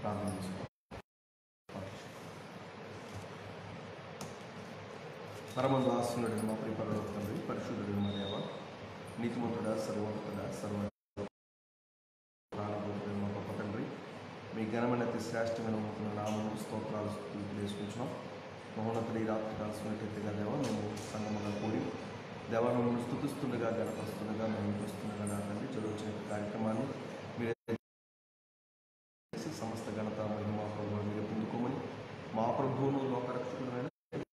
ప్రార్థన చేసుకోవాలి పరమందు ఆస్తునుడు మా ప్రిపరలో తండ్రి పరిశుద్ధుడు మా దేవ నీతిమంతుడా సర్వోన్నతుడా సర్వ ప్రాణభూతుడు మా గొప్ప తండ్రి మీ ఘనమైన అతి శ్రేష్టమైన ఉన్నతున్న నామము స్తోత్రాలు స్తుతులు తెలియజేసుకుంటున్నాం మహోన్నతుడి రాత్రి కాల్సినట్టయితేగా దేవ మేము సంగమంగా కూడి దేవ మిమ్మల్ని స్థుతిస్తుండగా గణపరుస్తుండగా మేము వస్తుండగా నా తండ్రి చదువుచిన కార్యక్రమాన్ని మీరు చేసి సమస్త ఘనత మహిమ ప్రభు మీరు పొందుకోమని మా ప్రభువును లోకరక్షకుడైన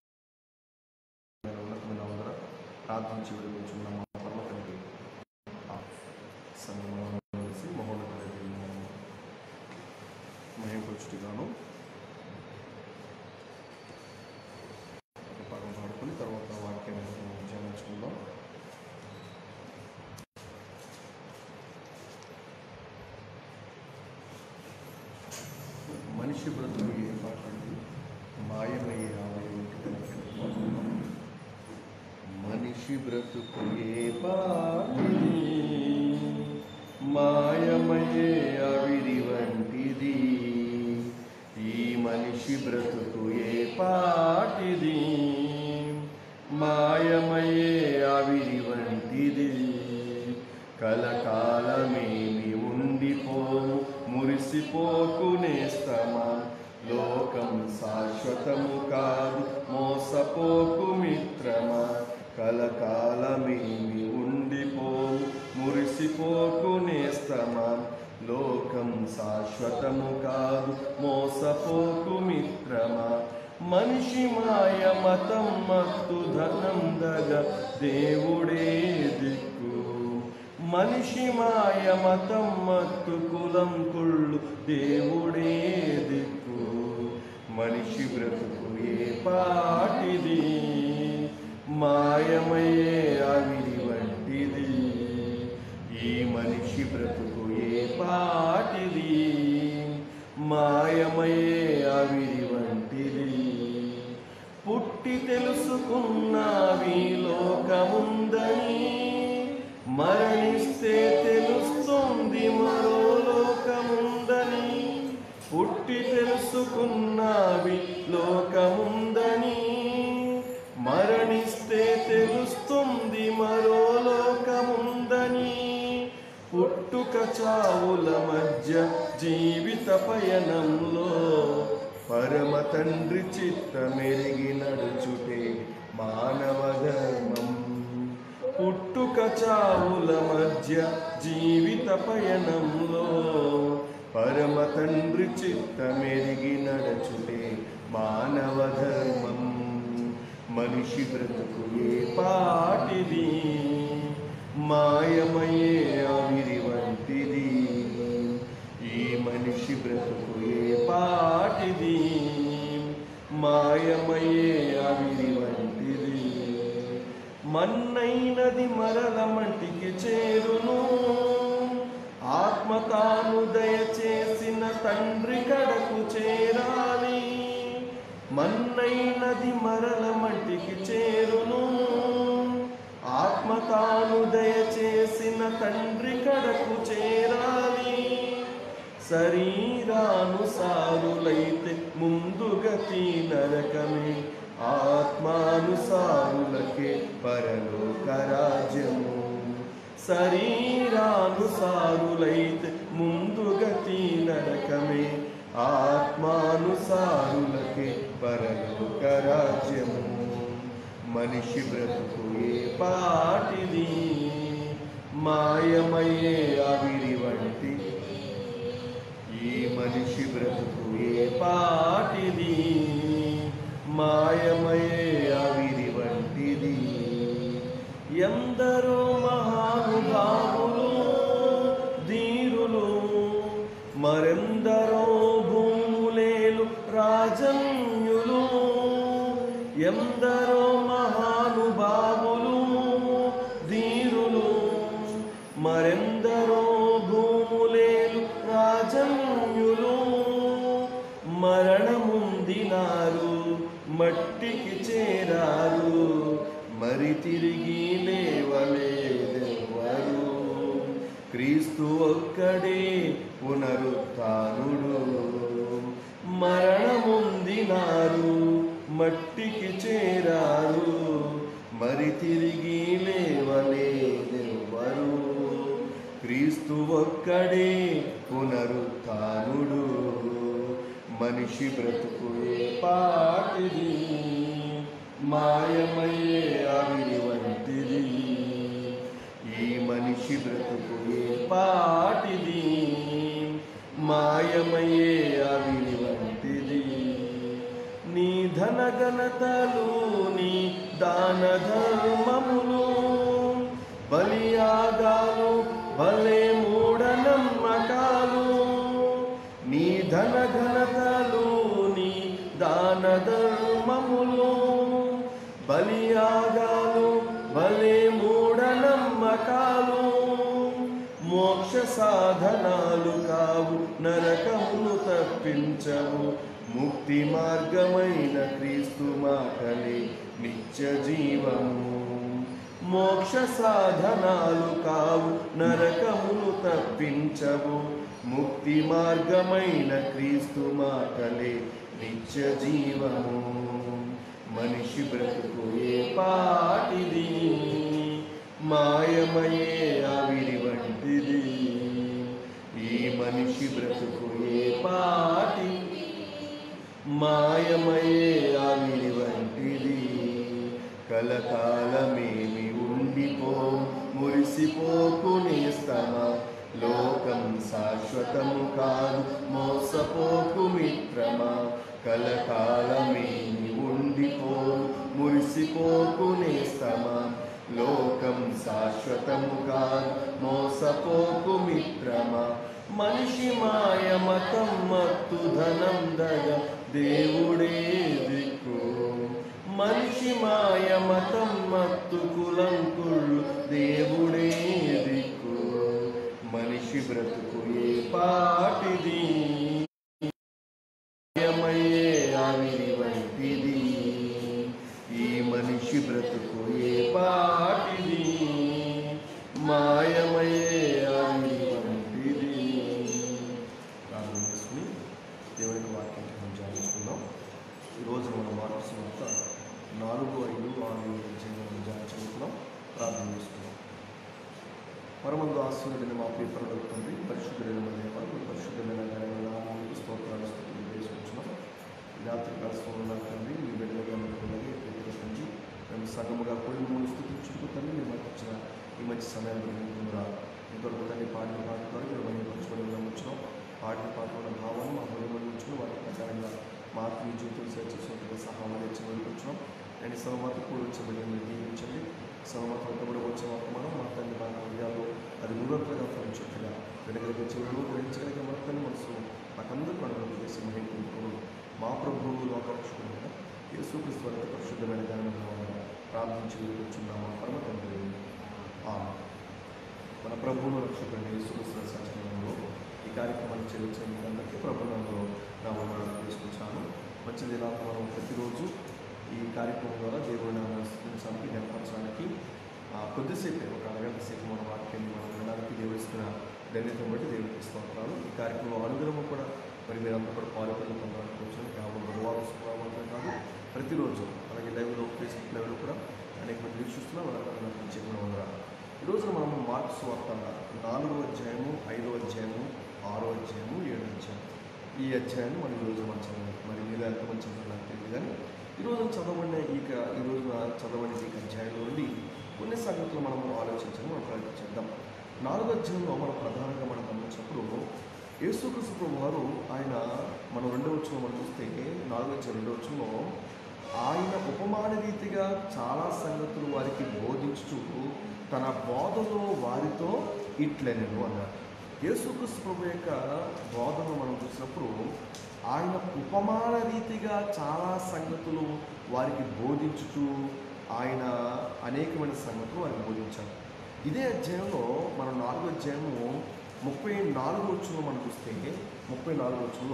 ఉన్నతమైన వందర ప్రార్థించి విడిపించున్న మా పరమ తండ్రి సంగమంలో కలిసి మహోన్నతుడి మహింపచ్చుటిగాను ఒక భాగం పాడుకొని తర్వాత వాక్యాన్ని మనం ధ్యానించుకుందాం మనిషి బ్రతుకు ఏ పాటండి మాయమయ్యే ఆలయం మనిషి బ్రతుకు ఏ పాటిది మాయమయ్యే అవిరి వంటిది ఈ మనిషి బ్రతుకు ఏ పాటిది మాయమయ్యే అవిరి వంటిది కలకాలమేమి ఉండిపోము మురిసిపోకు నేస్తమా లోకం శాశ్వతము కాదు మోసపోకు మిత్రమా కలకాలమేమి ఉండిపోము మురిసిపోకు నేస్తమా లోకం శాశ్వతము కాదు మోసపోకు మిత్రమా మనిషి మాయ మతం మత్తు ధనం దగ దేవుడే దిక్కు మనిషి మాయ మతం మత్తు కులం కుళ్ళు దేవుడే దిక్కు మనిషి బ్రతుకు ఏ పాటిది మాయమయ్యే అవిరి వంటిది ఈ మనిషి బ్రతుకు ఏ పాటిది మాయమయ్యే అవిరి వంటిది పుట్టి తెలుసుకున్నావి లోకముందని మరణిస్తే తెలుస్తుంది మరో లోకముందని పుట్టి తెలుసుకున్నావి లోకముందని మరణిస్తే తెలుస్తుంది మరో లోకముందని పుట్టుక చావుల మధ్య జీవిత పయనంలో పరమ తండ్రి చిత్తమెరిగి నడుచుటే మానవ ధర్మం పుట్టుక చావుల మధ్య జీవిత పయనంలో పరమ తండ్రి చిత్తమెరిగి నడచుటే మానవ ధర్మం మనిషి బ్రతుకు ఏ పాటిది మాయమయ్యే ఆవిరి వంటిది ఈ మనిషి బ్రతుకు ఏ పాటిది మాయమయ్యే ఆవిరి వంటిది మన్నైనది మరల మంటికి చేరును ఆత్మ తాను దయచేసిన తండ్రి కడకు చేరాలి మన్నైనది మరల మంటికి చేరును ఆత్మ తాను దయచేసిన తండ్రి కడకు చేరాలి శరీరానుసారులైతే ముందుగతి నరకమే ఆత్మానుసారులకే పరలోక రాజ్యము శరీరానుసారులైతే ముందుగతి నరకమే ఆత్మానుసారులకే పరలోక రాజ్యము మనిషి బ్రతుకు ఏ పాటిది మాయమయ్యే ఆవిరి వంటి ఈ మనిషి బ్రతుకు ఏ పాటిది మాయమయ్యే ఆవిరి వంటిది ఎందరో మహానుభావులు ధీరులు మరెందరో భూములేలు రాజన్యులు ఎందరో మహానుభావులు ధీరులు మరెందరో భూములేలు రాజన్యులు మరణముందినారు మట్టికి చేరారు మరి తిరిగి లేవలేదెవ్వరు క్రీస్తు ఒక్కడే పునరుత్నుడు మరణముందినారు మట్టికి చేరారు మరి తిరిగి లేవలేదెవ్వరు క్రీస్తు ఒక్కడే పునరుత్నుడు మనిషి బ్రతుకు ఏ పాటిది మాయమయ్యే ఆవిరి వంటిది ఈ మనిషి బ్రతుకు ఏ పాటిది మాయమయ్యే ఆవిరి వంటిది నీ ధన ఘనతలు నీ దాన ధర్మములు బలియాగాలు భలే మూఢనమ్మకాలు నీ ధన ఘనతలు నీ దాన ధర్మములు బలియాగాలు భలే మూఢనమ్మకాలు మోక్ష సాధనాలు కావు నరకమును తప్పించవు ముక్తి మార్గమైన క్రీస్తు మాటలే నిత్య జీవము మోక్ష సాధనాలు కావు నరకమును తప్పించవు ముక్తి మార్గమైన క్రీస్తు మాటలే నిత్య జీవము మనిషి బ్రతుకు ఏ పాటిది మాయమయే ఆవిరి వంటిది ఈ మనిషి బ్రతుకు ఏ పాటి మాయమయే ఆవిరి వంటిది కలకాలమేమి ఉండిపో మురిసిపోకు నేస్తమా లోకం శాశ్వతము కాదు మోసపోకు మిత్రమా కలకాలమేమి ఉండిపో మురిసిపోకు నేస్తమా లోకం శాశ్వతము కాదు మోసపోకు మిత్రమా మనిషి మాయ మతం మత్తు ధనం దగ దేవుడే దిక్కు మనిషి మాయ మతం మత్తు కులం కుళ్ళు దేవుడే దిక్కు మనిషి బ్రతుకు ఏ పాటిది మాయమయ్యే ఆవిరి వంటిది ఈ మనిషి బ్రతుకు ఏ పాటిది మాయమయ్యే ఆవిరి వంటిది ప్రార్థన చేసుకుని దేవునికి వాక్యం మనం ధ్యానించుకుందాం ఈరోజు మనం మార్క్స్ మొత్త నాలుగు ఐదు ఆరు ఏడు జీవనం ధ్యానించుకుంటున్నాం ప్రార్థన చేసుకుందాం పరమందు ఆశీర్వదిన మా పేపర్లు తండ్రి పరిశుద్ధులైన మన దేవాలు మీ పరిశుద్ధమైన ఘనమైన నామానికి స్తోత్రాలు స్థుతులు చేసుకుంటున్నాం ఈ రాత్రి కాలంలో తండ్రి మీ బిడ్డలుగా ఉన్నది తండ్రి మేము సగముగా కూడి మిమ్మల్ని స్థుతించుకుంటూ తండ్రి మీరు మాకు ఇచ్చిన ఈ మంచి సమయాన్ని ముందుగా ఇంతవరకు తండ్రి పాడిన పాట ద్వారా మీరు మనం పంచుకొని వచ్చినాం పాడిన పాటల భావాన్ని మా హృదయంలో ఉంచుకుని వాటి ప్రకారంగా మాకు మీ జీవితం చేర్చుకుంటే సహాయం తెచ్చి వచ్చినాం అండ్ సహమత కూడా వచ్చే బిడ్డలు మీరు దీవించండి సహమత కూడా వచ్చే వర్తమానం మా తండ్రి మా హృదయాలు అది నూరత్వగా ఫలించుగా వెనకలిగే చెవులు గ్రహించగలిగే మన తండ్రి మనసు మాకందరూ పండుగలు చేసి మహిళలు మా ప్రభువు లోకరక్షకుడు యేసుక్రీస్తు వారి పరిశుద్ధమైన జ్ఞానం ప్రార్థించి కూర్చున్నాము పరమ తండ్రి ఆమె మన ప్రభువును రక్షకుడిని యేసుక్రీస్తు సచనంలో ఈ కార్యక్రమాన్ని చేయించిన మీరందరికీ ప్రభుత్వంలో నా వందనాలు తీసుకొచ్చాను మంచి దినాలకు మనం ప్రతిరోజు ఈ కార్యక్రమం ద్వారా దేవుడి నామానికి కనపరచడానికి ఆ, కొద్దిసేపే ఒక అరగంట సేపు మన వాక్యాన్ని మనం వినడానికి దేవుడిస్తున్న ధన్యతను బట్టి దేవుడికి స్తోత్రాలు ఈ కార్యక్రమంలో అనుగ్రహం కూడా మరి మీరంతా కూడా పాల్గొని పొందడానికి వచ్చాను కేవలం గురువారం శుక్రవారం మాత్రమే కాదు ప్రతిరోజు అలాగే లైవ్లో ఫేస్బుక్ లైవ్లో కూడా అనేక మంది వీక్షిస్తున్నాం వాళ్ళందరూ నాకు చెప్పిన వందరాలు ఈ రోజున మనం మార్క్స్ వార్త నాలుగో అధ్యాయము ఐదో అధ్యాయము ఆరో అధ్యాయము ఏడో అధ్యాయం ఈ అధ్యాయాన్ని మనం ఈ రోజు మనం చదవాలి మరి మీరు ఎంతమంది చదవాలి నాకు తెలియదు కానీ ఈ రోజు చదవబడిన ఈ క- ఈ రోజున చదవబడిన ఈ అధ్యాయంలో నుండి కొన్ని సంగతులు మనం ఆలోచించడం మనం ప్రయత్నించేద్దాం నాలుగో అధ్యాయంలో మనం ప్రధానంగా మనం గమనించినప్పుడు యేసుక్రీస్తు ప్రభు వారు ఆయన మనం రెండో వచ్చిన మనం చూస్తే నాలుగో అధ్యాయం రెండో వచ్చంలో ఆయన ఉపమాన రీతిగా చాలా సంగతులు వారికి బోధించుతూ తన బోధలో వారితో ఇట్లనెను అన్నారు యేసుక్రీస్తు ప్రభు యొక్క బోధన మనం చూసినప్పుడు ఆయన ఉపమాన రీతిగా చాలా సంగతులు వారికి బోధించుతూ ఆయన అనేకమైన సంగతులు వారికి బోధించారు ఇదే అధ్యాయంలో మనం నాలుగో అధ్యాయము ముప్పై నాలుగు వచ్చంలో మనం చూస్తే ముప్పై నాలుగు వచ్చంలో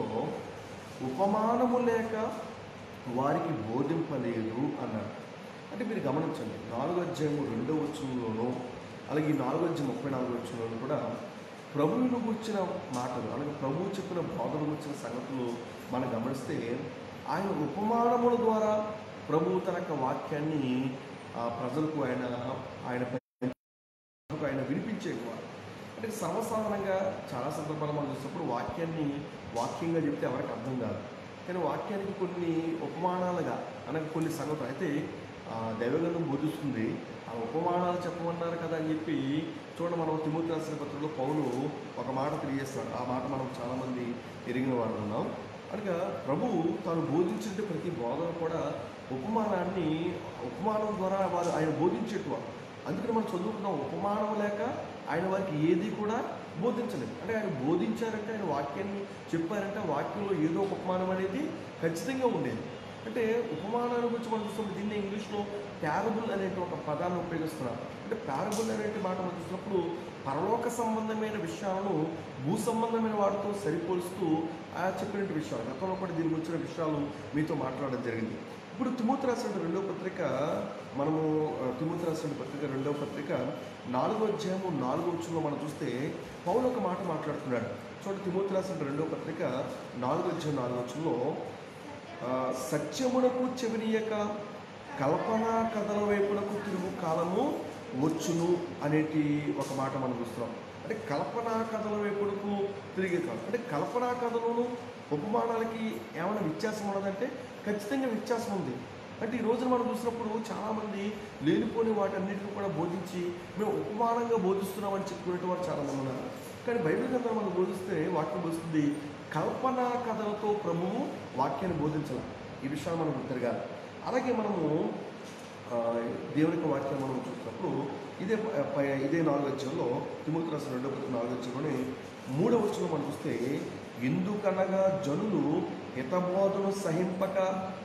ఉపమానము లేక వారికి బోధింపలేదు అన్నారు అంటే మీరు గమనించండి నాలుగో అధ్యాయము రెండో వచ్చంలోనూ అలాగే ఈ నాలుగో అధ్యాయం ముప్పై నాలుగో వచ్చంలోనూ కూడా ప్రభువును గుర్చిన మాటలు అలాగే ప్రభువు చెప్పిన బోధన గుర్చిన సంగతులు మనం గమనిస్తే ఆయన ఉపమానముల ద్వారా ప్రభువు తన యొక్క వాక్యాన్ని ఆ, ప్రజలకు ఆయన ఆయన ప్రజలకు ఆయన వినిపించేవారు అంటే సర్వసాధారణంగా చాలా సందర్భాలు మనం చూసినప్పుడు వాక్యాన్ని వాక్యంగా చెప్తే ఎవరికి అర్థం కాదు కానీ వాక్యానికి కొన్ని ఉపమానాలుగా అనగా కొన్ని సంగతులు అయితే ఆ, దైవగంధం బోధిస్తుంది ఆ ఉపమానాలు చెప్పమన్నారు కదా అని చెప్పి చూడండి మనం తిమోతి రాసిన పత్రికలో పౌలు ఒక మాట తెలియజేస్తాడు ఆ మాట మనం చాలామంది ఎరిగిన వారు ఉన్నాం అనగా ప్రభు తాను బోధించిన ప్రతి బోధన కూడా ఉపమానాన్ని ఉపమానం ద్వారా వారు ఆయన బోధించేటవారు అందుకని మనం చదువుకున్నాం ఉపమానం లేక ఆయన వారికి ఏది కూడా బోధించలేదు అంటే ఆయన బోధించారంటే ఆయన వాక్యాన్ని చెప్పారంటే ఆ వాక్యంలో ఏదో ఒక ఉపమానం అనేది ఖచ్చితంగా ఉండేది అంటే ఉపమానాన్ని గురించి మనం చూస్తున్నప్పుడు దీన్ని ఇంగ్లీష్లో ప్యారబుల్ అనే ఒక పదాన్ని ఉపయోగిస్తున్నారు అంటే ప్యారబుల్ అనే మాట మనం చూసినప్పుడు పరలోక సంబంధమైన విషయాలను భూ సంబంధమైన వాటితో సరిపోలుస్తూ ఆ చెప్పిన విషయాలు గతంలో కూడా దీని గురించిన విషయాలు మీతో మాట్లాడడం జరిగింది ఇప్పుడు తిమోతి రాసిన రెండవ పత్రిక మనము ఆ, తిమోతి రాసిన పత్రిక రెండవ పత్రిక నాలుగో అధ్యాయము నాలుగో వచ్చంలో మనం చూస్తే పౌలు ఒక మాట మాట్లాడుతున్నాడు చూడండి తిమోతి రాసిన రెండవ పత్రిక నాలుగో అధ్యాయం నాలుగో వచ్చంలో ఆ, సత్యమునకు చెవినీయక కల్పనా కథల వైపునకు తిరుగు కాలము వచ్చును అనేటి ఒక మాట మనం చూస్తున్నాం అంటే కల్పనా కథల వైపునకు తిరిగే కాలం అంటే కల్పనా కథలను ఉపమానాలకి ఏమైనా వ్యత్యాసం ఉన్నదంటే ఖచ్చితంగా వ్యత్యాసం ఉంది అంటే ఈ రోజున మనం చూసినప్పుడు చాలామంది లేనిపోని వాటన్నిటిని కూడా బోధించి మేము ఉపమానంగా బోధిస్తున్నామని చెప్పుకునే వారు చాలామంది ఉన్నారు కానీ బైబిల్ గ్రంథం మనం బోధిస్తే వాక్యం బోధిస్తుంది కల్పనా కథలతో ప్రభువు వాక్యాన్ని బోధించాలి ఈ విషయాన్ని మనం గుర్తిరగాలి అలాగే మనము ఆ, దేవుని యొక్క వాక్యం మనం చూసినప్పుడు ఇదే ప- ప- ఇదే నాలుగు వచ్చంలో తిమోతి రాసిన రెండో పత్రిక నాలుగు వచ్చంలోనే మూడవ వచ్చంలో మనం చూస్తే ఎందుకనగా జనులు హితబోధను సహింపక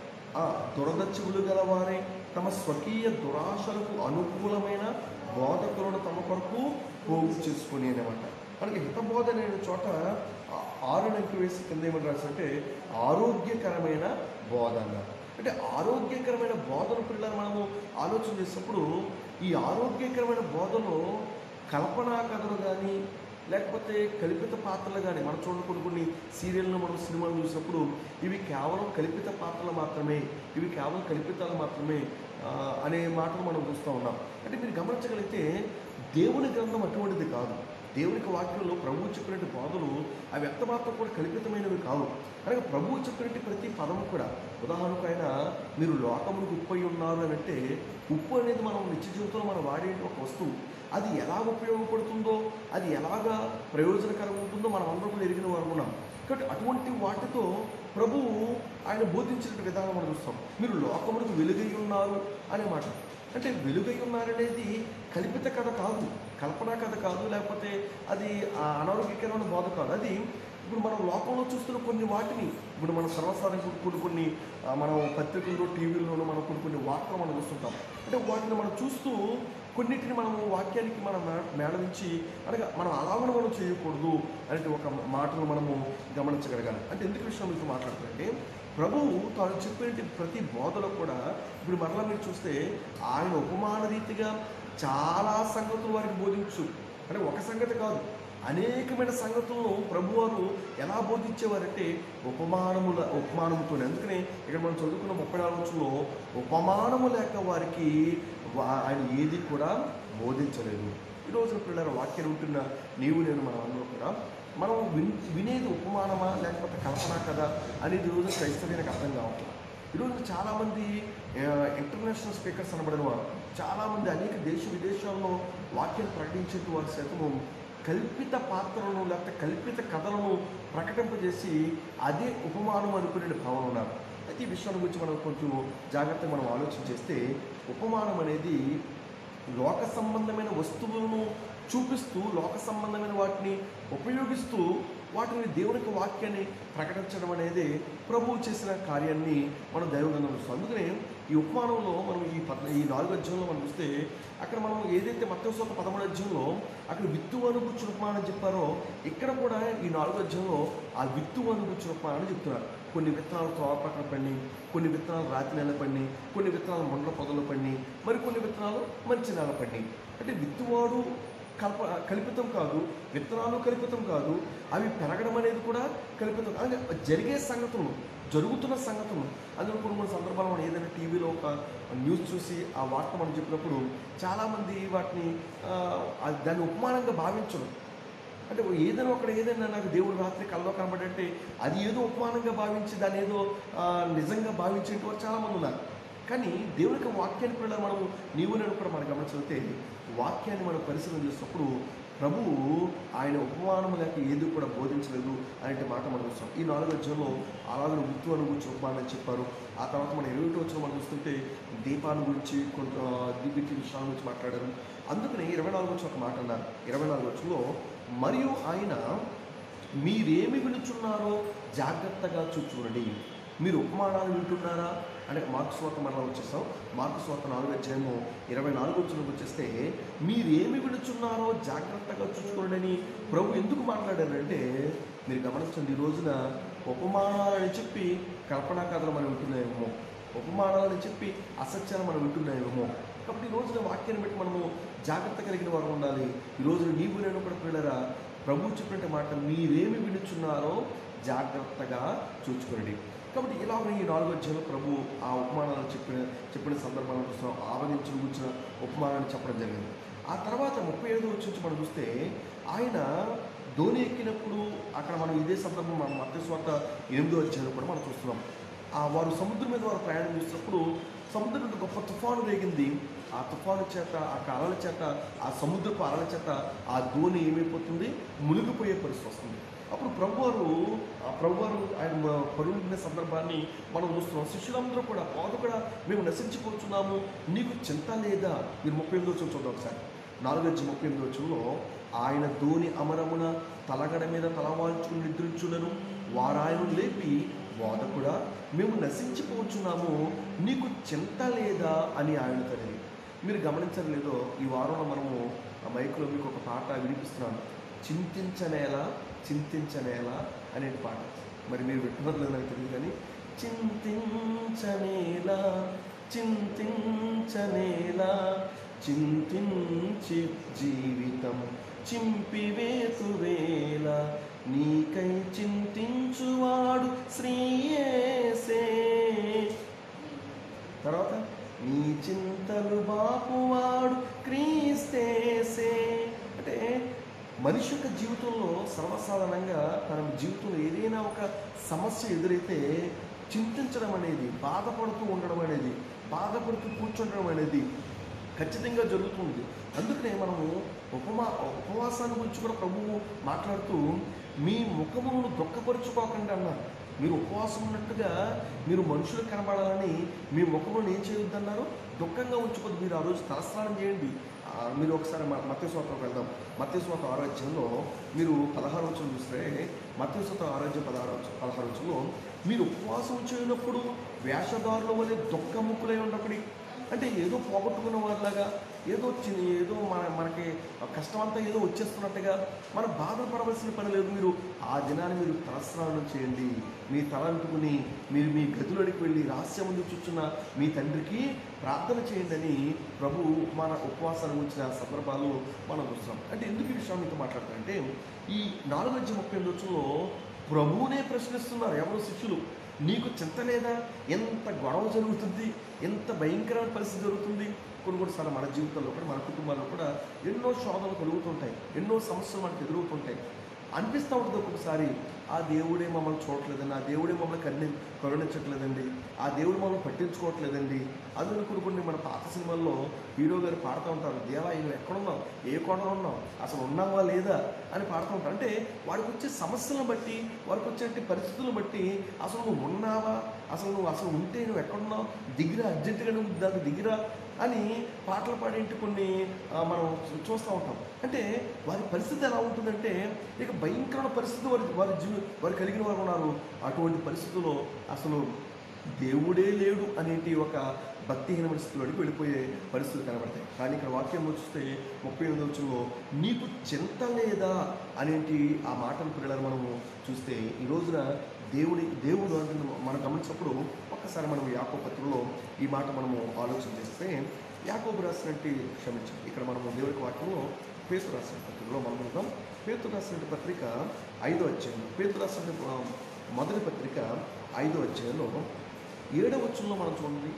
ఆ దురదచ్చువులు గలవారే తమ స్వకీయ దురాశలకు అనుకూలమైన బోధకులను తమ కొరకు పోగు చేసుకుని అనమాట మనకి హితబోధ అనే చోట ఆ- ఆరు నెంకు వేసి కింద ఏమని రాశారంటే ఆరోగ్యకరమైన బోధ అన్నారు అంటే ఆరోగ్యకరమైన బోధన పిల్లలు మనము ఆలోచన చేసినప్పుడు ఈ ఆరోగ్యకరమైన బోధలో కల్పనా కథలు కానీ లేకపోతే కల్పిత పాత్రలు కానీ మనం చూడండి కొన్ని కొన్ని సీరియల్ను మనం సినిమాలు చూసినప్పుడు ఇవి కేవలం కల్పిత పాత్రలు మాత్రమే ఇవి కేవలం కల్పితాలు మాత్రమే ఆ, అనే మాటలు మనం చూస్తూ ఉన్నాం అంటే మీరు గమనించగలిగితే దేవుని గ్రంథం అటువంటిది కాదు దేవునికి వాక్యంలో ప్రభువు చెప్పినట్టు బోధలు అవి ఎంత మాత్రం కూడా కల్పితమైనవి కావు అనగా ప్రభువు చెప్పినట్టు ప్రతి పదం కూడా ఉదాహరణకు ఆయన మీరు లోకమునికి ఉప్పు అయి ఉన్నారు అని అంటే ఉప్పు అనేది మనం నిత్య జీవితంలో మనం వాడే ఒక వస్తువు అది ఎలా ఉపయోగపడుతుందో అది ఎలాగా ప్రయోజనకరంగా ఉంటుందో మనం అందరం కూడా ఎరిగిన వారు ఉన్నాం కాబట్టి అటువంటి వాటితో ప్రభువు ఆయన బోధించిన విధానం మనం చూస్తాం మీరు లోకములకు వెలుగై ఉన్నారు అనే మాట అంటే వెలుగై ఉన్నారనేది కల్పిత కథ కాదు కల్పనా కథ కాదు లేకపోతే అది ఆ అనారోగ్యకరమైన బోధ కాదు అది ఇప్పుడు మనం లోకంలో చూస్తున్న కొన్ని వాటిని ఇప్పుడు మనం సర్వసాధారణ కొన్ని కొన్ని ఆ, మనం పత్రికల్లో టీవీల్లోనూ మనం కొన్ని కొన్ని వార్తలు మనం చూస్తుంటాం అంటే వాటిని మనం చూస్తూ కొన్నిటిని మనము వాక్యానికి మనం మే- మేళవించి అనగా మనం అలాగనే మనం చేయకూడదు అనే ఒక మాటను మనము గమనించగలగాలి అంటే ఎందుకు విషయం మీతో మాట్లాడుతుంటే ప్రభువు తాను చెప్పిన ప్రతి బోధలో కూడా ఇప్పుడు మరలా మీరు చూస్తే ఆయన ఉపమాన రీతిగా చాలా సంగతులు వారికి బోధించు అంటే ఒక సంగతి కాదు అనేకమైన సంగతులను ప్రభువారు ఎలా బోధించేవారంటే ఉపమానముల ఉపమానముతోనే అందుకనే ఇక్కడ మనం చదువుకున్న ముప్పై నాలుగులో ఉపమానము లేక వారికి వా- ఆయన ఏది కూడా బోధించలేదు ఈ రోజున పిల్లల వాక్యం ఉంటున్న నీవు నేను మన అందరూ కూడా మనం విన్ వినేది ఉపమానమా లేకపోతే కల్పన కదా అనేది ఈ రోజు క్రైస్తవ్యానికి అర్థం కావట్లేదు ఈరోజు చాలామంది ఆ, ఇంటర్నేషనల్ స్పీకర్స్ అనబడిన వారు చాలామంది అనేక దేశ విదేశాల్లో వాక్యాన్ని ప్రకటించే వారు సైతము కల్పిత పాత్రలను లేకపోతే కల్పిత కథలను ప్రకటింపజేసి అదే ఉపమానం అనుకునే భావన ఉన్నారు అయితే ఈ విషయం గురించి మనం కొంచెం జాగ్రత్తగా మనం ఆలోచన చేస్తే ఉపమానం అనేది లోక సంబంధమైన వస్తువులను చూపిస్తూ లోక సంబంధమైన వాటిని ఉపయోగిస్తూ వాటిని దేవునికి వాక్యాన్ని ప్రకటించడం అనేది ప్రభువు చేసిన కార్యాన్ని మనం దైవగంధం చూస్తాం అందుకనే ఈ ఉపమానంలో మనం ఈ పద్ ఈ నాలుగు అధ్యాయంలో మనం చూస్తే అక్కడ మనం ఏదైతే మత్స్యోక పదమూడు అధ్యాయంలో అక్కడ విత్తు అనుగుచ్చిన ఉపమానం అని చెప్పారో ఇక్కడ కూడా ఈ నాలుగు అధ్యాయంలో ఆ విత్తు అనుగుచ్చిన ఉపమానం అని చెప్తున్నారు కొన్ని విత్తనాలు తోవ పక్కన పడి కొన్ని విత్తనాలు రాతి నెల పడి కొన్ని విత్తనాలు మొండ్ల పొదలు పడి మరి కొన్ని విత్తనాలు మంచి నెల పడి అంటే విత్తువాడు కల్ప కల్పితం కాదు విత్తనాలు కల్పితం కాదు అవి పెరగడం అనేది కూడా కల్పితం అంటే జరిగే సంగతులు జరుగుతున్న సంగతులు అందులో కొన్ని కొన్ని సందర్భాలు మనం ఏదైనా టీవీలో ఒక న్యూస్ చూసి ఆ వార్త మనం చెప్పినప్పుడు చాలామంది వాటిని ఆ, అది దాన్ని ఉపమానంగా భావించడం అంటే ఏదైనా ఒకటి ఏదైనా నాకు దేవుడు రాత్రి కల్లో కనబడంటే అది ఏదో ఉపమానంగా భావించి దాన్ని ఏదో ఆ, నిజంగా భావించే వారు చాలామంది ఉన్నారు కానీ దేవునికి వాక్యాన్ని కూడా మనం నీవు నేను కూడా మనం గమనించగలిగితే వాక్యాన్ని మనం పరిశీలన చేసినప్పుడు ప్రభువు ఆయన ఉపమానం లేక ఏది కూడా బోధించలేదు అనే మాట మనం చూస్తాం ఈ నాలుగు అధ్యాయంలో అలాగే వృత్తు అని గురించి ఉపమానం చెప్పారు ఆ తర్వాత మనం ఇరవై వచ్చిన మనం చూస్తుంటే దీపాన్ని గురించి కొంత దివ్య విషయాల గురించి మాట్లాడారు అందుకని ఇరవై నాలుగు వచ్చిన ఒక మాట అన్నారు ఇరవై నాలుగు వచ్చంలో మరియు ఆయన మీరేమి వినుచున్నారో జాగ్రత్తగా చూచుకోండి మీరు ఉపమానాలు వింటున్నారా అంటే మార్కు స్వాత మరలా వచ్చేస్తాం మార్కు స్వాత నాలుగు అధ్యాయము ఇరవై నాలుగు వచ్చినకు వచ్చేస్తే మీరేమి వినుచున్నారో జాగ్రత్తగా చూసుకోండి అని ప్రభు ఎందుకు మాట్లాడారంటే మీరు గమనించండి ఈ రోజున ఉపమానాలని చెప్పి కల్పనా కథలు మనం వింటున్నాయేమో ఉపమానాలని చెప్పి అసత్యాలు మనం వింటున్నాయేమో కాబట్టి ఈ రోజున వాక్యాన్ని బట్టి మనము జాగ్రత్త కలిగిన వారు ఉండాలి ఈ రోజున నీవు నేను కూడా పిల్లరా ప్రభు చెప్పినట్టు మాట మీరేమి వినుచున్నారో జాగ్రత్తగా చూచుకోండి కాబట్టి ఇలా ఈ నాలుగో అధ్యాయంలో ప్రభు ఆ ఉపమానాలు చెప్పిన చెప్పిన సందర్భాలను చూస్తున్నాం ఆవరించిన కూర్చిన ఉపమానాన్ని చెప్పడం జరిగింది ఆ తర్వాత ముప్పై ఐదు వచ్చి నుంచి మనం చూస్తే ఆయన ధోని ఎక్కినప్పుడు అక్కడ మనం ఇదే సందర్భం మనం మత్స్య స్వార్థ ఎనిమిదో అధ్యాయంలో కూడా మనం చూస్తున్నాం ఆ వారు సముద్రం మీద వారు ప్రయాణం చేసినప్పుడు సముద్రం నుండి గొప్ప తుఫాను రేగింది ఆ తుఫాను చేత ఆ అలల చేత ఆ సముద్రపు అలల చేత ఆ ధోని ఏమైపోతుంది మునిగిపోయే పరిస్థితి వస్తుంది అప్పుడు ప్రభువారు ఆ ప్రభువారు ఆయన పరుడిన సందర్భాన్ని మనం చూస్తున్నాం శిష్యులందరూ కూడా పాదు కూడా మేము నశించిపోతున్నాము నీకు చింత లేదా మీరు ముప్పై ఎనిమిది వచ్చి చూద్దాం ఒకసారి నాలుగొచ్చి ముప్పై ఎనిమిది వచ్చంలో ఆయన ధోని అమరమున తలగడ మీద తలవాల్చుకుని నిద్రించులను వారాయను లేపి బోధకుడా మేము నశించిపోతున్నాము నీకు చింత లేదా అని ఆయన తల్లి మీరు గమనించలేదో ఈ వారంలో మనము ఆ మైకులో మీకు ఒక పాట వినిపిస్తున్నాను చింతించనేలా చింతించనేలా అనే పాట మరి మీరు వింటున్నట్లేదు నాకు తెలియదు కానీ చింతించనేలా చింతించనేలా చింతించి జీవితం చింపివేతువేల నీకై చింతించువాడు శ్రీయేసే తర్వాత నీ చింతలు బాపువాడు క్రీస్తేసే అంటే మనిషి యొక్క జీవితంలో సర్వసాధారణంగా తన జీవితంలో ఏదైనా ఒక సమస్య ఎదురైతే చింతించడం అనేది బాధపడుతూ ఉండడం అనేది బాధపడుతూ కూర్చుండడం అనేది ఖచ్చితంగా జరుగుతుంది అందుకనే మనము ఉపమా ఉపవాసాన్ని గురించి కూడా ప్రభువు మాట్లాడుతూ మీ ముఖమును దుఃఖపరుచుకోకండి అన్నారు మీరు ఉపవాసం ఉన్నట్టుగా మీరు మనుషులకు కనబడాలని మీ ముఖమును ఏం చేయొద్దన్నారు దుఃఖంగా ఉంచుకోద్దు మీరు ఆ రోజు తలస్నానం చేయండి ఆ, మీరు ఒకసారి మత్స్యస్వాతంకి వెళ్దాం మత్స్యస్వాత ఆరోగ్యంలో మీరు పదహారు వచ్చులు చూస్తే మత్స్యస్వాత ఆరోగ్యం పదహారు వచ్చు- పదహారు వచ్చులో మీరు ఉపవాసం చేయనప్పుడు వేషధారుల వలె దుఃఖముక్కులై ఉండకడి అంటే ఏదో పోగొట్టుకున్న వాళ్ళలాగా ఏదో చిన్న ఏదో మన మనకి కష్టం అంతా ఏదో వచ్చేస్తున్నట్టుగా మనం బాధపడవలసిన పని లేదు మీరు ఆ దినాన్ని మీరు తలస్నానం చేయండి మీ తల అంటుకుని మీరు మీ గదిలోనికి వెళ్ళి రహస్యం ముందు కూర్చున్న మీ తండ్రికి ప్రార్థన చేయండి అని ప్రభు మన ఉపవాసాన్ని ఉంచిన సందర్భాలు మనం చూస్తాం అంటే ఎందుకు ఈ విషయం మీతో మాట్లాడతానంటే ఈ నాలుగు నుంచి ముప్పై ఎనిమిది వచ్చంలో ప్రభువునే ప్రశ్నిస్తున్నారు ఎవరు శిష్యులు నీకు చింత లేదా ఎంత గొడవ జరుగుతుంది ఎంత భయంకరమైన పరిస్థితి జరుగుతుంది కొన్ని కొన్నిసార్లు మన జీవితంలో కూడా మన కుటుంబాల్లో కూడా ఎన్నో శోధనలు కలుగుతుంటాయి ఎన్నో సమస్యలు మనకు ఎదురవుతుంటాయి అనిపిస్తూ ఉంటుంది ఒక్కొక్కసారి ఆ దేవుడే మమ్మల్ని చూడట్లేదండి ఆ దేవుడే మమ్మల్ని కరుణి కరుణించట్లేదండి ఆ దేవుడు మమ్మల్ని పట్టించుకోవట్లేదండి అందులో కొన్ని కొన్ని మన పాత సినిమాల్లో హీరో గారు పాడుతూ ఉంటారు దేవా నువ్వు ఎక్కడున్నావు ఏ కోణలో ఉన్నావు అసలు ఉన్నావా లేదా అని పాడుతూ ఉంటారు అంటే వాడికి వచ్చే సమస్యలను బట్టి వాడికి వచ్చే పరిస్థితులను బట్టి అసలు నువ్వు ఉన్నావా అసలు నువ్వు అసలు ఉంటే నువ్వు ఎక్కడున్నావు దిగిరా అర్జెంటుగా నువ్వు దానికి దిగిరా అని పాటలు పాడేంటి కొన్ని ఆ, మనం చూ- చూస్తూ ఉంటాం అంటే వారి పరిస్థితి ఎలా ఉంటుందంటే ఇక భయంకరమైన పరిస్థితి వారి వారి జీవి వారు కలిగిన వారు ఉన్నారు అటువంటి పరిస్థితుల్లో అసలు దేవుడే లేడు అనేటి ఒక భక్తిహీనమైన స్థితిలోకి వెళ్ళిపోయే పరిస్థితులు కనబడతాయి కానీ ఇక్కడ వాక్యం చూస్తే ముప్పై ఎనిమిది వచ్చంలో నీకు చింత లేదా అనేటి ఆ మాటలు పిల్లలు మనము చూస్తే ఈ రోజున దేవుడి దేవుడు అంటే మనం గమనించినప్పుడు ఒక్కసారి మనం యాకో పత్రికలో ఈ మాట మనము ఆలోచన చేస్తే యాకోబు రాసినట్టు క్షమించండి ఇక్కడ మనము దేవుడికి వాక్యంలో పేతురు రాసిన పత్రికలో మనం చూద్దాం పేతురు రాసిన పత్రిక ఐదో అధ్యాయం పేతురు రాసిన ఆ, మొదటి పత్రిక ఐదో అధ్యాయంలో ఏడవ వచ్చంలో మనం చూడండి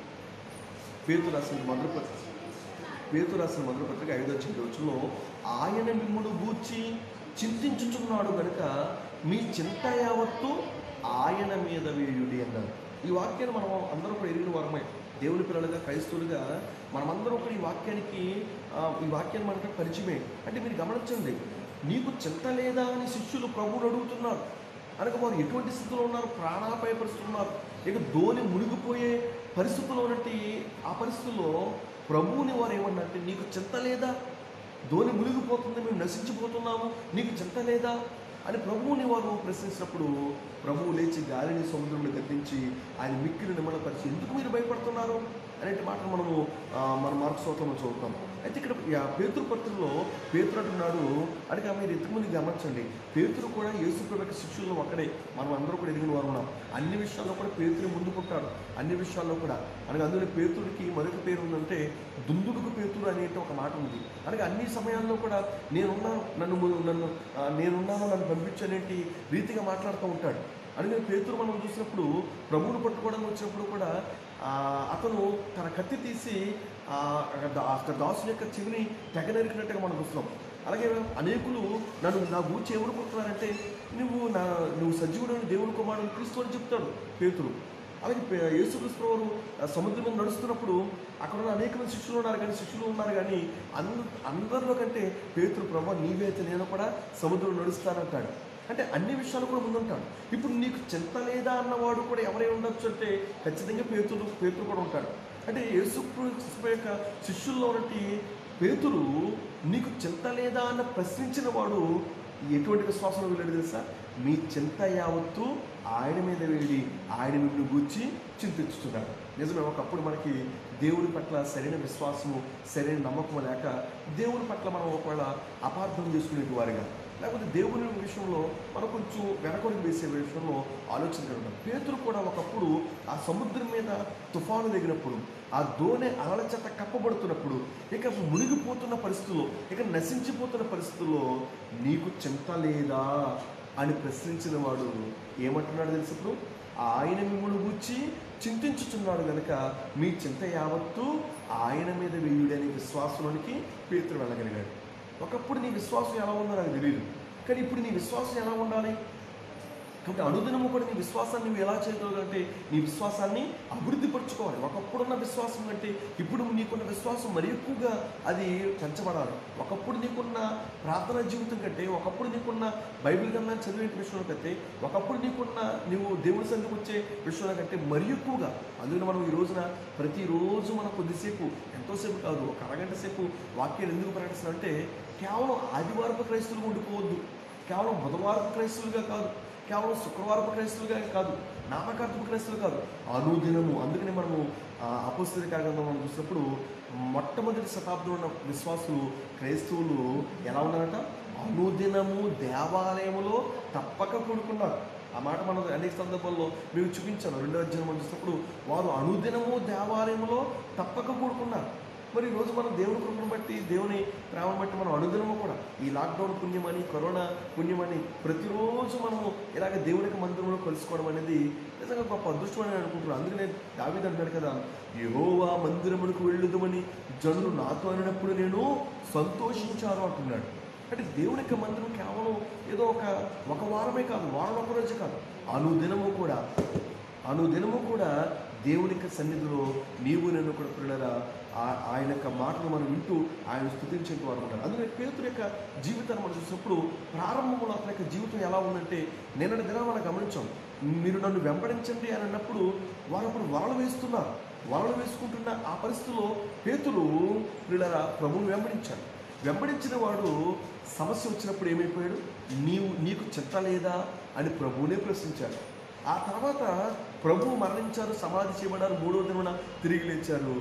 పేతురు రాసిన మొదటి పత్రిక పేతురు రాసిన మొదటి పత్రిక ఐదో అధ్యాయం వచ్చంలో ఆయన మిమ్ముడు గూర్చి చింతించుచున్నాడు గనుక మీ చింత యావత్తు ఆయన మీద వేయుడి అన్నారు ఈ వాక్యాన్ని మనం అందరూ కూడా ఎరిగిన వారమై దేవుని పిల్లలుగా క్రైస్తవులుగా మనమందరం కూడా ఈ వాక్యానికి ఆ, ఈ వాక్యాన్ని మనకి పరిచయమే అంటే మీరు గమనించండి నీకు చింత లేదా అని శిష్యులు ప్రభువుని అడుగుతున్నారు అనగా వారు ఎటువంటి స్థితిలో ఉన్నారు ప్రాణాపాయ పరిస్థితులు ఉన్నారు ఇక ధోని మునిగిపోయే పరిస్థితుల్లో ఉన్నట్టు ఆ పరిస్థితుల్లో ప్రభువుని వారు ఏమన్నారంటే నీకు చింత లేదా ధోని మునిగిపోతుంది మేము నశించిపోతున్నాము నీకు చింత లేదా అని ప్రభువుని వారు ప్రశ్నించినప్పుడు ప్రభువు లేచి గాలిని సముద్రంలో గద్దించి ఆయన మిక్కిని నిమ్మలపరిచి ఎందుకు మీరు భయపడుతున్నారు అనేటి మాటలు మనము ఆ, మన మార్క్ సోతంలో చదువుతాం అయితే ఇక్కడ ఆ పేతురు పత్రికలో పేతురు అంటున్నాడు అనగా మీరు ఇంతకుముందు గమనించండి పేతురు కూడా యేసు ప్రభు యొక్క శిష్యుల్లో ఒకడే మనం అందరూ కూడా ఎదిగిన వారు ఉన్నాం అన్ని విషయాల్లో కూడా పేతురు ముందుకుంటాడు అన్ని విషయాల్లో కూడా అనగా అందులో పేతుడికి మరొక పేరు ఉందంటే దుందుడుకు పేతురు అనేటి ఒక మాట ఉంది అనగా అన్ని సమయాల్లో కూడా నేనున్నాను నన్ను ము- నన్ను ఆ, నేనున్నాను నన్ను పంపించనేటి రీతిగా మాట్లాడుతూ ఉంటాడు అందుకని పేతురు మనం చూసినప్పుడు ప్రభువును పట్టుకోవడానికి వచ్చినప్పుడు కూడా ఆ, అతను తన కత్తి తీసి ఆ దా- ఆ దాసుని యొక్క చెవిని తెగ నరికినట్టుగా మనం చూస్తున్నాం అలాగే అనేకులు నన్ను నా గూర్చి ఏమనుకుంటున్నారంటే నువ్వు నా నువ్వు సజీవుడు దేవుని కుమారుడు క్రీస్తు అని చెప్తాడు పేతురు అలాగే పే- యేసుక్రీస్తు వారు ఆ సముద్రం మీద నడుస్తున్నప్పుడు అక్కడ ఉన్న అనేక మంది శిష్యులు ఉన్నారు కానీ శిష్యులు ఉన్నారు కానీ అంద అందరిలో కంటే పేతురు ప్రభు నీవే అయితే నేను కూడా సముద్రం నడుస్తానంటాడు అంటే అన్ని విషయాలు కూడా ముందుంటాడు ఇప్పుడు నీకు చింత లేదా అన్నవాడు కూడా ఎవరై ఉండొచ్చు అంటే ఖచ్చితంగా పేతురు పేతురు కూడా ఉంటాడు అంటే యేసుక్రీస్తు యొక్క శిష్యుల్లో ఉన్నటి పేతురు నీకు చింత లేదా అన్న ప్రశ్నించిన వాడు ఎటువంటి విశ్వాసంలో వెళ్ళాడు తెలుసా మీ చింత యావత్తు ఆయన మీద వేడి ఆయన నిన్ను గూర్చి చింతించుతున్నాడు నిజమే ఒకప్పుడు మనకి దేవుడి పట్ల సరైన విశ్వాసము సరైన నమ్మకం లేక దేవుడి పట్ల మనం ఒకవేళ అపార్థం చేసుకునే వారిగా లేకపోతే దేవుని విషయంలో మనం కొంచెం వెనకొడి వేసే విషయంలో ఆలోచన కలుగుతాం పేతురు కూడా ఒకప్పుడు ఆ సముద్రం మీద తుఫాను దిగినప్పుడు ఆ దోణె అలల చేత కప్పబడుతున్నప్పుడు ఇక మునిగిపోతున్న పరిస్థితుల్లో ఇక నశించిపోతున్న పరిస్థితుల్లో నీకు చింత లేదా అని ప్రశ్నించిన వాడు ఏమంటున్నాడు తెలుసు ఇప్పుడు ఆయన మిమ్మల్ని గూర్చి చింతించుచున్నాడు గనుక మీ చింత యావత్తు ఆయన మీద వెయ్యుడనే విశ్వాసంలోనికి పేతురు వెళ్ళగలిగాడు ఒకప్పుడు నీ విశ్వాసం ఎలా ఉందో నాకు తెలియదు కానీ ఇప్పుడు నీ విశ్వాసం ఎలా ఉండాలి కాబట్టి అనుదినము కూడా నీ విశ్వాసాన్ని నువ్వు ఎలా చేయగలగంటే నీ విశ్వాసాన్ని అభివృద్ధి పరచుకోవాలి ఒకప్పుడున్న విశ్వాసం కంటే ఇప్పుడు నీకున్న విశ్వాసం మరి ఎక్కువగా అది పెంచబడాలి ఒకప్పుడు నీకున్న ప్రార్థనా జీవితం కంటే ఒకప్పుడు నీకున్న బైబిల్ కన్నా చదివే విషయంలో కంటే ఒకప్పుడు నీకున్న నువ్వు దేవుడి సందుకు వచ్చే విషయంలో కంటే మరి ఎక్కువగా అందుకని మనం ఈ రోజున ప్రతిరోజు మనం కొద్దిసేపు ఎంతోసేపు కాదు ఒక అరగంట సేపు వాక్యాన్ని ఎందుకు ప్రకటిస్తున్నాం అంటే కేవలం ఆదివారపు క్రైస్తువులు ఉండిపోవద్దు కేవలం బుధవారపు క్రైస్తవులుగా కాదు కేవలం శుక్రవారపు క్రైస్తవులుగా కాదు నామకార్థపు క్రైస్తవులు కాదు అనుదినము అందుకని మనము అపస్తుల కార్యక్రమం మనం చూసినప్పుడు మొట్టమొదటి శతాబ్దంలో ఉన్న విశ్వాసులు క్రైస్తవులు ఎలా ఉన్నారట అనుదినము దేవాలయములో తప్పక కూడుకున్నారు ఆ మాట మనం అనేక సందర్భాల్లో మేము చూపించాను రెండో అధ్యాయం మనం చూసినప్పుడు వారు అనుదినము దేవాలయములో తప్పక కూడుకున్నారు మరి ఈరోజు మనం దేవుని కృపను బట్టి దేవుని ప్రేమను బట్టి మనం అనుదినము కూడా ఈ లాక్డౌన్ పుణ్యమని కరోనా పుణ్యమని ప్రతిరోజు మనము ఇలాగ దేవునికి మందిరంలో కలుసుకోవడం అనేది నిజంగా గొప్ప అదృష్టం అని అనుకుంటున్నాను అందుకనే దావిది అంటాడు కదా యెహోవా మందిరమునకు వెళ్ళుదమని జనులు నాతో అనినప్పుడు నేను సంతోషించాను అంటున్నాడు అంటే దేవుని యొక్క మందిరం కేవలం ఏదో ఒక ఒక వారమే కాదు వారం ఒక రోజు కాదు అనుదినము కూడా అనుదినము కూడా దేవుని యొక్క సన్నిధిలో నీవు నేను కూడా పిల్లరా ఆయన యొక్క మాటలు మనం వింటూ ఆయన స్థుతించే వారు ఉంటారు అందుకే పేతురు యొక్క జీవితాన్ని మనం చూసినప్పుడు ప్రారంభంలో అతని యొక్క జీవితం ఎలా ఉందంటే నిన్నటి దినం మనం గమనించాం మీరు నన్ను వెంబడించండి అని అన్నప్పుడు వారు అప్పుడు వలలు వేస్తున్నారు వలలు వేసుకుంటున్న ఆ పరిస్థితిలో పేతురు పిల్లరా ప్రభువుని వెంబడించాడు వెంబడించిన వాడు సమస్య వచ్చినప్పుడు ఏమైపోయాడు నీవు నీకు చింత లేదా అని ప్రభువునే ప్రశ్నించాడు ఆ తర్వాత ప్రభువు మరణించారు సమాధి చేయబడ్డారు మూడో దినమున తిరిగి లేచారు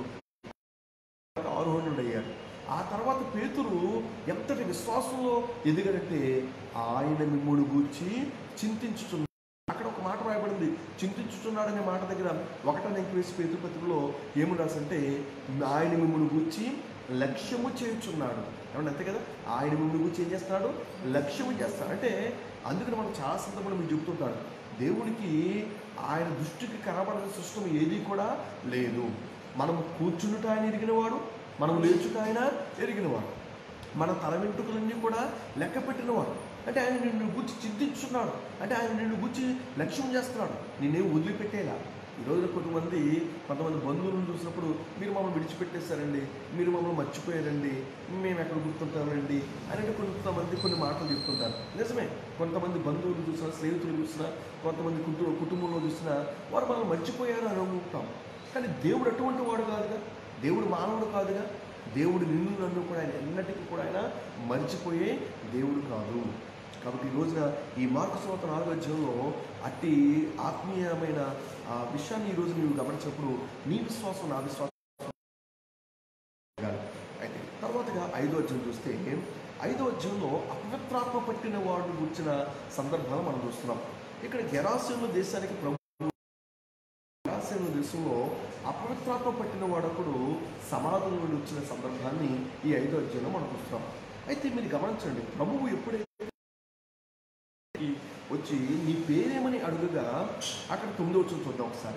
ఆరోహణుడయ్యాడు ఆ తర్వాత పేతురు ఎంతటి విశ్వాసంలో ఎదిగాడంటే ఆయన మిమ్ముడు గూర్చి చింతించుచున్నాడు అక్కడ ఒక మాట రాయబడింది చింతించుచున్నాడనే మాట దగ్గర ఒకటనే వేసి పేతుపత్రికలో ఏమి రాసంటే ఆయన మిమ్మల్ని గూర్చి లక్ష్యము చేయుచున్నాడు ఏమన్నా అంతే కదా ఆయన మిమ్మల్ని గురించి ఏం చేస్తున్నాడు లక్ష్యం చేస్తాడు అంటే అందుకని మనం చాలా సందర్భంలో మీకు చెబుతుంటాడు దేవుడికి ఆయన దృష్టికి కనబడని సృష్టం ఏది కూడా లేదు మనం కూర్చుండుట ఆయన ఎరిగినవాడు మనం లేచుట ఆయన ఎరిగినవాడు మన తల వెంట్రుకలన్నీ కూడా లెక్క పెట్టినవాడు అంటే ఆయన నిన్ను గుచ్చి చింతించున్నాడు అంటే ఆయన నిన్ను గుచ్చి లక్ష్యం చేస్తున్నాడు నేనేం వదిలిపెట్టేలా ఈ రోజున కొంతమంది కొంతమంది బంధువులను చూసినప్పుడు మీరు మమ్మల్ని విడిచిపెట్టేశారండి మీరు మమ్మల్ని మర్చిపోయారండి మేము ఎక్కడ గుర్తుంటామండి అని కొంతమంది కొన్ని మాటలు చెప్తుంటారు నిజమే కొంతమంది బంధువులు చూసినా స్నేహితులు చూసినా కొంతమంది కుటుంబ కుటుంబంలో చూసినా వారు మనల్ని మర్చిపోయారు అని అనుకుంటాం కానీ దేవుడు అటువంటి వాడు కాదుగా దేవుడు మానవుడు కాదుగా దేవుడు నిన్ను నన్ను కూడా ఆయన ఎన్నటికీ కూడా ఆయన మర్చిపోయే దేవుడు కాదు కాబట్టి ఈ రోజున ఈ మార్కు సంవత్సరం నాలుగో అధ్యాయంలో అట్టి ఆత్మీయమైన ఆ విషయాన్ని ఈ రోజు నీవు గమనించినప్పుడు నీ విశ్వాసం నా విశ్వాసం అయితే తర్వాతగా ఐదో అధ్యాయం చూస్తే ఐదో అధ్యాయంలో అపవిత్రాత్మ పట్టిన వాడు గుర్చిన సందర్భాలు మనం చూస్తున్నాం ఇక్కడ గెరాసీను దేశానికి ప్రభు గెరాసీను దేశంలో అపవిత్రాత్మ పట్టిన వాడొకడు సమాధుల నుండి వచ్చిన సందర్భాన్ని ఈ ఐదో అధ్యాయంలో మనం చూస్తున్నాం అయితే మీరు గమనించండి ప్రభువు ఎప్పుడైతే వచ్చి నీ పేరేమని అడుగుగా అక్కడ తొమ్మిది వచ్చిన చూద్దాం ఒకసారి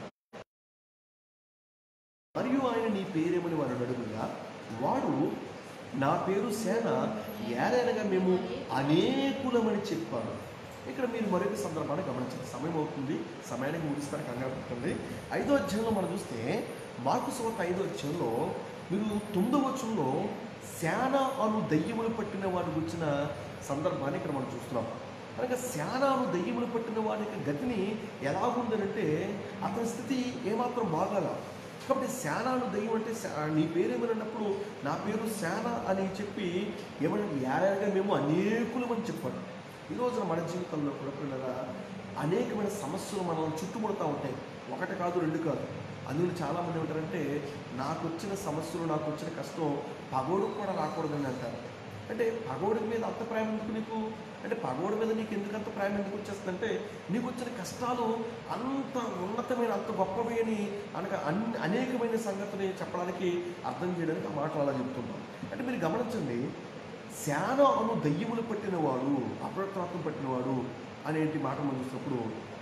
మరియు ఆయన నీ పేరేమని వారు అడుగుగా వాడు నా పేరు సేన ఏదైనగా మేము అనేకులమని చెప్పాడు ఇక్కడ మీరు మరొక సందర్భాన్ని గమనించండి సమయం అవుతుంది సమయానికి ముగిస్తారు కంగారు పడుతుంది ఐదో అధ్యాయంలో మనం చూస్తే మార్కు సువార్త ఐదో అధ్యాయంలో మీరు తొమ్మిదో వచ్చంలో శాన అను దయ్యములు పట్టిన వాడిని గురించిన సందర్భాన్ని ఇక్కడ మనం చూస్తున్నాం అనగా శానాను దయ్యములు పట్టిన వాడి యొక్క గతిని ఎలాగుందనంటే అతని స్థితి ఏమాత్రం బాగాల కాబట్టి శానాను దయ్యం అంటే శా- నీ పేరేమన్నప్పుడు నా పేరు శాన అని చెప్పి ఏమన్నా యాగా మేము అనేకులమని చెప్పాడు ఈ రోజున మన జీవితంలో కూడా పిల్లల అనేకమైన సమస్యలు మనం చుట్టుముడుతూ ఉంటాయి ఒకటి కాదు రెండు కాదు అందులో చాలామంది ఏమంటారంటే నాకు వచ్చిన సమస్యలు నాకు వచ్చిన కష్టం పగోడు కూడా రాకూడదని అంటారు అంటే పగోడి మీద అంత ప్రేమ ఎందుకు నీకు అంటే పగోడి మీద నీకు ఎందుకు అంత ప్రేమ ఎందుకు వచ్చేస్తుందంటే నీకు వచ్చిన కష్టాలు అంత ఉన్నతమైన అంత గొప్పవి అని అనక అన్ని అనేకమైన సంగతిని చెప్పడానికి అర్థం చేయడానికి ఆ మాటలు అలా చెప్తున్నాం అంటే మీరు గమనించండి శాన అను దయ్యములు పట్టినవాడు అప్రత్రాత్వం పట్టినవాడు అనేటి మాట మనం చూసినప్పుడు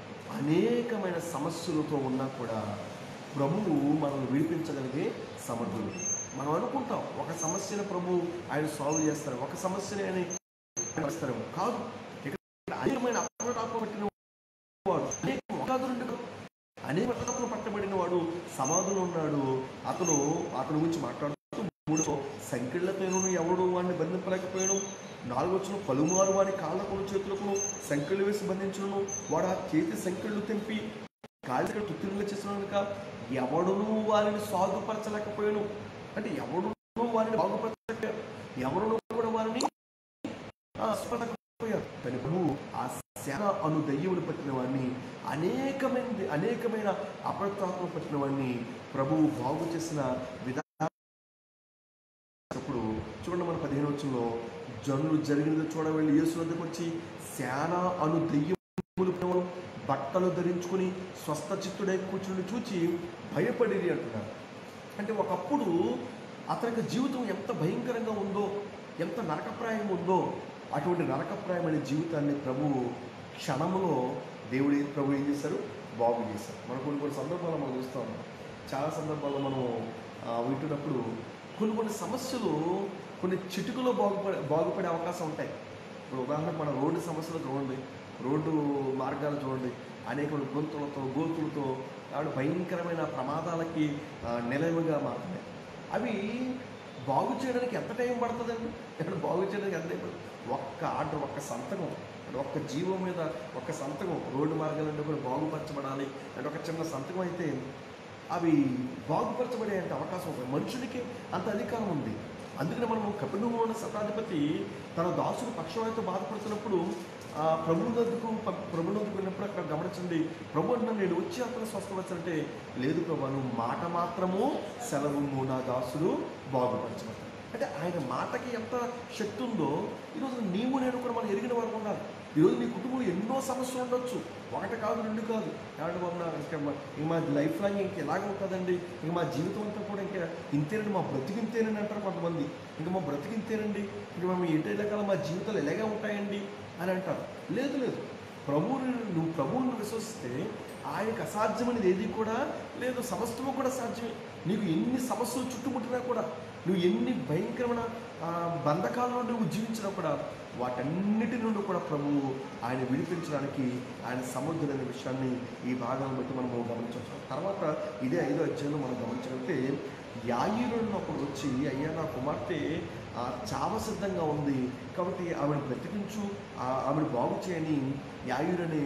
అనేకమైన సమస్యలతో ఉన్నా కూడా ప్రభువు మనల్ని విడిపించగలిగే సమర్థుడు మనం అనుకుంటాం ఒక సమస్యను ప్రభు ఆయన సాల్వ్ చేస్తారు ఒక సమస్యని ఆయన చేస్తారు కాదు ఇక్కడ అనేకమైన అప్రతాపం పట్టిన వాడు అనేక మొగాదు నుండి అనేక అప్రతాపం పట్టబడిన వాడు సమాధులు ఉన్నాడు అతను అతని గురించి మాట్లాడుతూ మూడో సంఖ్యలతోనూ ఎవడు వాడిని బంధింపలేకపోయాడు నాలుగొచ్చును పలుమారు వాడి కాళ్ళకును చేతులకు సంఖ్యలు వేసి బంధించును వాడు ఆ చేతి సంఖ్యలు తెంపి కాళ్ళకి తుత్తిలుగా చేసిన కనుక ఎవడును వారిని సాగుపరచలేకపోయాను అంటే ఎవడును వారిని బాగుపరచలేక ఎవరును కూడా వారిని ఆ, స్పృహలేకపోయారు కానీ ప్రభువు ఆ శాన అను దయ్యములు పట్టిన వాడిని అనేకమైన అనేకమైన అప్రతాత్మ పట్టిన వాడిని ప్రభువు బాగు చేసిన విధానం అప్పుడు చూడండి మన పదిహేను వచ్చంలో జనులు జరిగినది చూడ వెళ్ళి యేసు వద్దకు వచ్చి శాన అను దెయ్యములు పట్టినవాడు బట్టలు ధరించుకుని స్వస్థ చిత్తుడై కూర్చుని చూచి భయపడిరి అంటున్నారు అంటే ఒకప్పుడు అతని యొక్క జీవితం ఎంత భయంకరంగా ఉందో ఎంత నరకప్రాయం ఉందో అటువంటి నరకప్రాయమైన జీవితాన్ని ప్రభువు క్షణములో దేవుడు ప్రభు ఏం చేశారు బాగు చేశారు మనం కొన్ని కొన్ని సందర్భాల్లో మనం చూస్తూ ఉన్నాం చాలా సందర్భాల్లో మనం ఆ, వింటున్నప్పుడు కొన్ని కొన్ని సమస్యలు కొన్ని చిటుకులో బాగుపడే బాగుపడే అవకాశం ఉంటాయి ఇప్పుడు ఉదాహరణకు మన రోడ్డు సమస్యలు చూడండి రోడ్డు మార్గాలు చూడండి అనేక గొంతులతో గోతులతో ఆవిడ భయంకరమైన ప్రమాదాలకి ఆ, నిలవుగా మారుతున్నాయి అవి బాగు చేయడానికి ఎంత టైం పడుతుందండి ఇక్కడ బాగు చేయడానికి ఎంత టైం పడుతుంది ఒక్క ఆర్డర్ ఒక్క సంతకం అంటే ఒక్క జీవం మీద ఒక్క సంతకం రోడ్డు మార్గాలన్నీ కూడా బాగుపరచబడాలి అంటే ఒక చిన్న సంతకం అయితే అవి బాగుపరచబడే అంటే అవకాశం ఉంది మనుషులకి అంత అధికారం ఉంది అందుకని మనము కపిలువు ఉన్న శతాధిపతి తన దాసుడు పక్షవాయుతో బాధపడుతున్నప్పుడు ఆ ప్రభు నదుకు ప్రభు నదుకు వెళ్ళినప్పుడు అక్కడ గమనించండి ప్రభు అన్న నేను వచ్చి అతను స్వస్థపరచంటే లేదు ప్రభు నువ్వు మాట మాత్రము సెలవు నా దాసుడు బాగుపరచబడతాడు అంటే ఆయన మాటకి ఎంత శక్తి ఉందో ఈరోజు నీవు నేను కూడా మనం ఎరిగిన వారు ఉండాలి ఈరోజు నీ కుటుంబంలో ఎన్నో సమస్యలు ఉండొచ్చు ఒకటి కాదు రెండు కాదు ఏమంటే బాబు నా ఇంకా మా ఇంక మా లైఫ్ లాంగ్ ఇంక ఎలాగ ఉంటుందండి ఇంక మా జీవితం అంతా కూడా ఇంకా ఇంతేనండి మా బ్రతికి ఇంతేనండి అంటారు కొంతమంది ఇంకా మా బ్రతికి ఇంతేనండి ఇంక మేము ఎటు రకాల మా జీవితాలు ఎలాగే ఉంటాయండి అని అంటారు లేదు లేదు ప్రభువుని నువ్వు ప్రభువుని విశ్వసిస్తే ఆయనకు అసాధ్యమైనది ఏది కూడా లేదు సమస్తము కూడా సాధ్యమే నీకు ఎన్ని సమస్యలు చుట్టుముట్టినా కూడా నువ్వు ఎన్ని భయంకరమైన ఆ, బంధకాలలో నువ్వు జీవించినా కూడా వాటన్నిటి నుండి కూడా ప్రభువు ఆయన విడిపించడానికి ఆయన సమర్థుడైన విషయాన్ని ఈ భాగాన్ని బట్టి మనం గమనించవచ్చు తర్వాత ఇదే ఐదో అధ్యాయంలో మనం గమనించగలిగితే యాయిరుడు ఒకడు వచ్చి అయ్యా నా కుమార్తె ఆ, చావ సిద్ధంగా ఉంది కాబట్టి ఆమెను బ్రతికించు ఆ, ఆమెను బాగు చేయని యాయురు అనే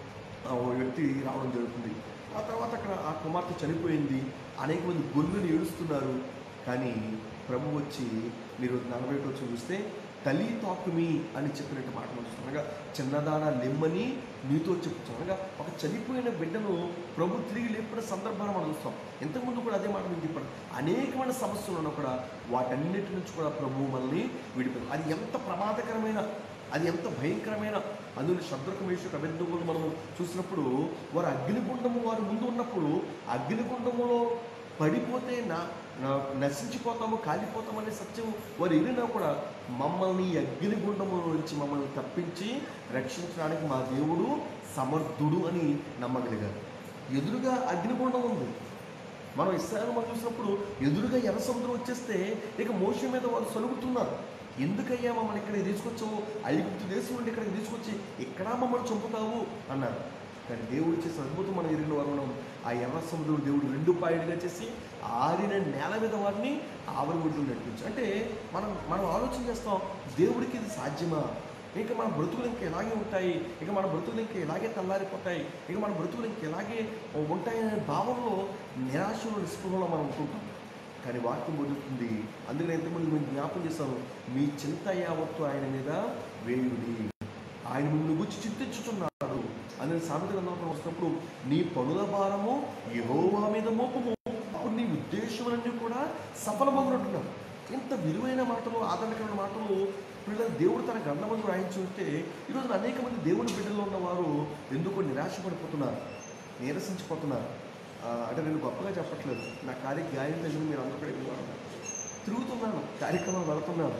ఆ, ఓ వ్యక్తి రావడం జరుగుతుంది ఆ తర్వాత అక్కడ ఆ కుమార్తె చనిపోయింది అనేక మంది గొల్లుని ఏడుస్తున్నారు కానీ ప్రభు వచ్చి మీరు నలభై ఒకటి వచ్చి చూస్తే తల్లి తాకుమి అని చెప్పినట్టు మాట మనం చూస్తాం అనగా చిన్నదాన లెమ్మని నీతో చెప్తాం అనగా ఒక చనిపోయిన బిడ్డను ప్రభు తిరిగి లేపిన సందర్భాన్ని మనం చూస్తాం ఇంతకుముందు కూడా అదే మాట నేను చెప్పాను అనేకమైన సమస్యలు ఉన్నా కూడా వాటన్నిటి నుంచి కూడా ప్రభు మనల్ని విడిపోయింది అది ఎంత ప్రమాదకరమైన అది ఎంత భయంకరమైన అందులో శబ్దకమేశ్వర అభిజ్ఞములు మనం చూసినప్పుడు వారు అగ్నిగుండము వారు ముందు ఉన్నప్పుడు అగ్నిగుండములో పడిపోతే నా నా- నశించిపోతాము కాలిపోతామనే సత్యం వారు ఎరిగినా కూడా మమ్మల్ని ఈ అగ్నిగుండము నుంచి మమ్మల్ని తప్పించి రక్షించడానికి మా దేవుడు సమర్థుడు అని నమ్మగలిగారు ఎదురుగా అగ్నిగుండం ఉంది మనం ఇస్రాయల్ మనం చూసినప్పుడు ఎదురుగా ఎర్ర సముద్రం వచ్చేస్తే ఇక మోష మీద వారు సలుగుతున్నారు ఎందుకయ్యా మమ్మల్ని ఇక్కడికి తీసుకొచ్చావు ఐగుప్తు దేశం నుండి ఇక్కడికి తీసుకొచ్చి ఇక్కడ మమ్మల్ని చంపుతావు అన్నారు కానీ దేవుడు చేసిన అద్భుతం మనం ఎరిగిన వారు ఉన్నాం ఆ ఎర్ర సముద్రం దేవుడు రెండు పాయలుగా చేసి ఆరిన నేల మీద వారిని ఆవరగొడ్డు నడిపించు అంటే మనం మనం ఆలోచన చేస్తాం దేవుడికి ఇది సాధ్యమా ఇంకా మన బ్రతుకులు ఇంకా ఇలాగే ఉంటాయి ఇక మన బ్రతుకులు ఇంకా ఇలాగే తెల్లారిపోతాయి ఇక మన బ్రతుకులు ఇంకా ఇలాగే ఉంటాయనే భావంలో నిరాశలో నిస్పృహలో మనం ఉంటుంటాం కానీ వాక్యం బోధిస్తుంది అందుకని ఎంతమంది మేము జ్ఞాపం చేస్తాను మీ చింత యావత్తు ఆయన మీద వేయుడి ఆయన మిమ్మల్ని గుచ్చి చింతించుచున్నాడు అని సామెత గ్రంథంలో వస్తున్నప్పుడు నీ పనుల భారము యెహోవా మీద మోపము అప్పుడు నీ ఉద్దేశములన్నీ కూడా సఫలమగునట్టున్నాడు ఇంత విలువైన మాటలు ఆదరణకరమైన మాటలు పిల్లలు దేవుడు తన గ్రంథమందు రాయించి ఉంటే ఈరోజు అనేక మంది దేవుని బిడ్డల్లో ఉన్నవారు ఎందుకో నిరాశపడిపోతున్నారు నీరసించిపోతున్నారు ఆ, అంటే నేను గొప్పగా చెప్పట్లేదు నా కార్య గాయం దగ్గర మీరు అందరూ కూడా వెళ్ళిపోవాలి తిరుగుతున్నాను కార్యక్రమం వెళుతున్నాను